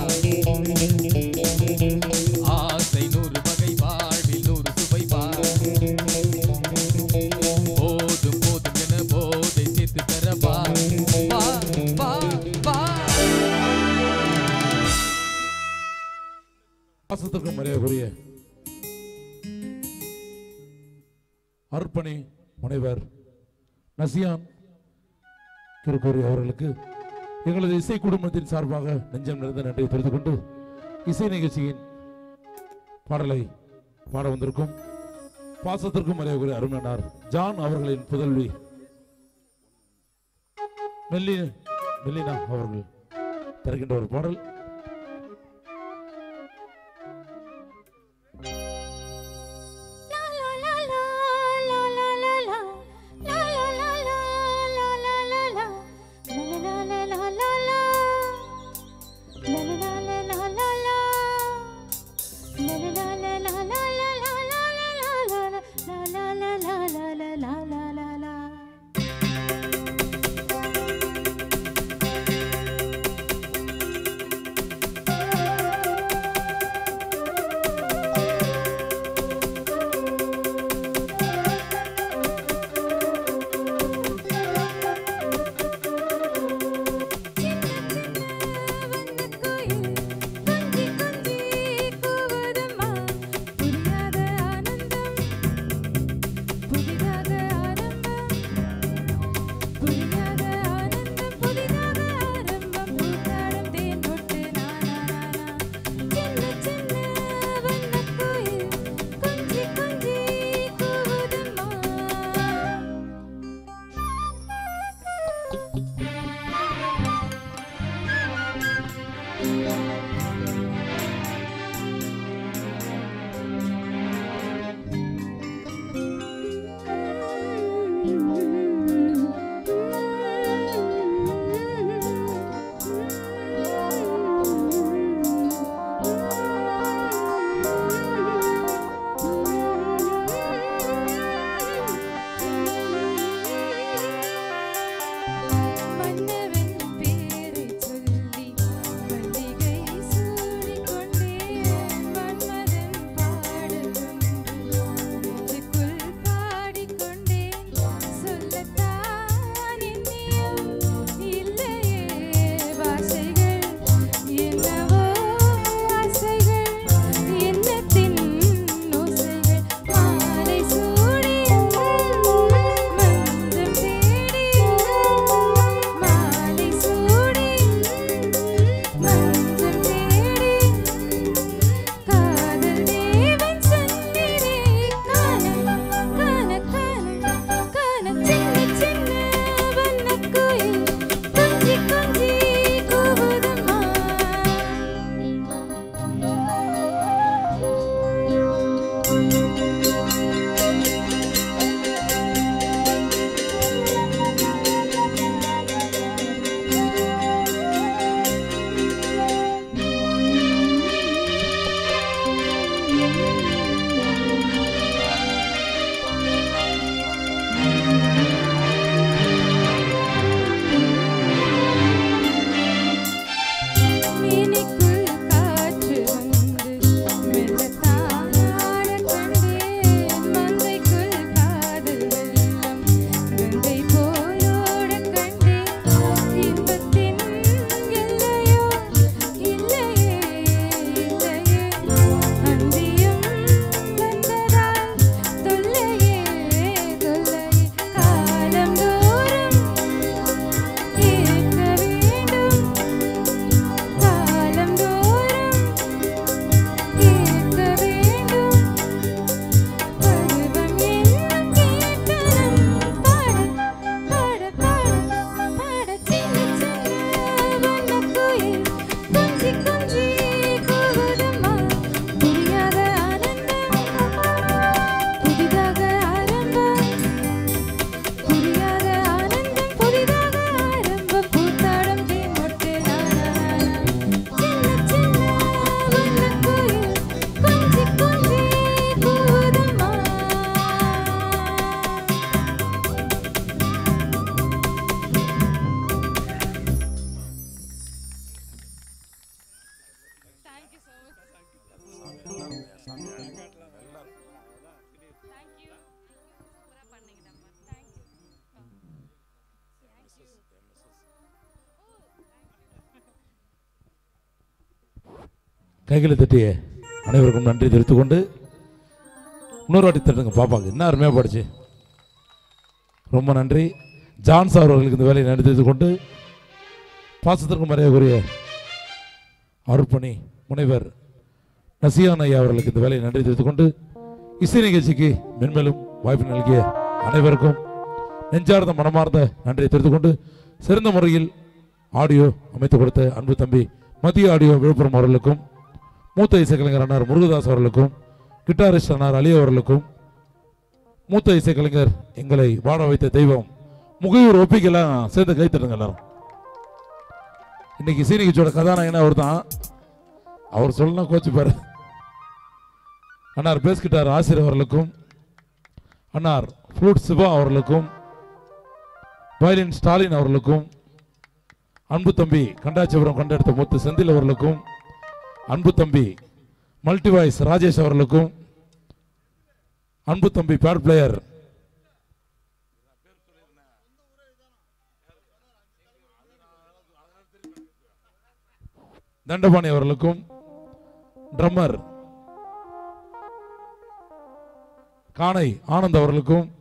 ஆசை நூறு வகை வாழ்வில் நூறு சுவை வா போதும் போதும் என போதை சேர்த்து தரவா வா வா வா பாசத்திற்கு மரியாதைக்குரிய அர்ப்பணி முனைவர் நசியான் திருக்கூறி அவர்களுக்கு எங்களது இசை குடும்பத்தின் சார்பாக நெஞ்சம் நிறைந்த நன்றியை தெரிந்து கொண்டு இசை நிகழ்ச்சியின் பாடலை பாட வந்திருக்கும் பாசத்திற்கும் மரியாதைக்குரிய அருமையானார் ஜான் அவர்களின் புதல்வி மெல்லி மெல்லினா அவர்கள் தருகின்ற ஒரு பாடல் la la la la la கைகளை தட்டிய அனைவருக்கும் நன்றி தெரிவித்துக் கொண்டு இன்னொரு வாட்டி தட்டுங்க பாப்பாக்கு என்ன அருமையாக பாடுச்சு ரொம்ப நன்றி ஜான் சார் அவர்களுக்கு இந்த வேலையை நன்றி தெரிவித்துக் கொண்டு பாசத்திற்கும் மரியாதைக்குரிய அருட்பணி முனைவர் நசியான் ஐயா அவர்களுக்கு இந்த வேலையை நன்றி தெரிவித்துக் கொண்டு இசை நிகழ்ச்சிக்கு மென்மேலும் வாய்ப்பு நல்கிய அனைவருக்கும் நெஞ்சார்ந்த மனமார்ந்த நன்றியை தெரிவித்துக் கொண்டு சிறந்த முறையில் ஆடியோ அமைத்து கொடுத்த அன்பு தம்பி மத்திய ஆடியோ விழுப்புரம் அவர்களுக்கும் மூத்த இசைக்கலைஞர் அண்ணார் முருகதாஸ் அவர்களுக்கும் கிட்டாரிஸ்ட் அண்ணார் அலி அவர்களுக்கும் மூத்த இசைக்கலைஞர் எங்களை வாழ வைத்த தெய்வம் முகையூர் ஒப்பிக்கெல்லாம் சேர்ந்து கைத்தட்டுங்க எல்லாரும் இன்னைக்கு இசை நிகழ்ச்சியோட கதாநாயகன் அவர் தான் அவர் சொல்லலாம் கோச்சுப்பாரு அன்னார் பேஸ் கிட்டார் ஆசிரியர் அவர்களுக்கும் அன்னார் ஃப்ளூட் சிவா அவர்களுக்கும் வயலின் ஸ்டாலின் அவர்களுக்கும் அன்பு தம்பி கண்டாச்சிபுரம் கண்டெடுத்த முத்து செந்தில் அவர்களுக்கும் அன்பு தம்பி மல்டிவாய்ஸ் ராஜேஷ் அவர்களுக்கும் அன்பு தம்பி பேட் பிளேயர் தண்டபாணி அவர்களுக்கும் ட்ரம்மர் கானை ஆனந்த் அவர்களுக்கும்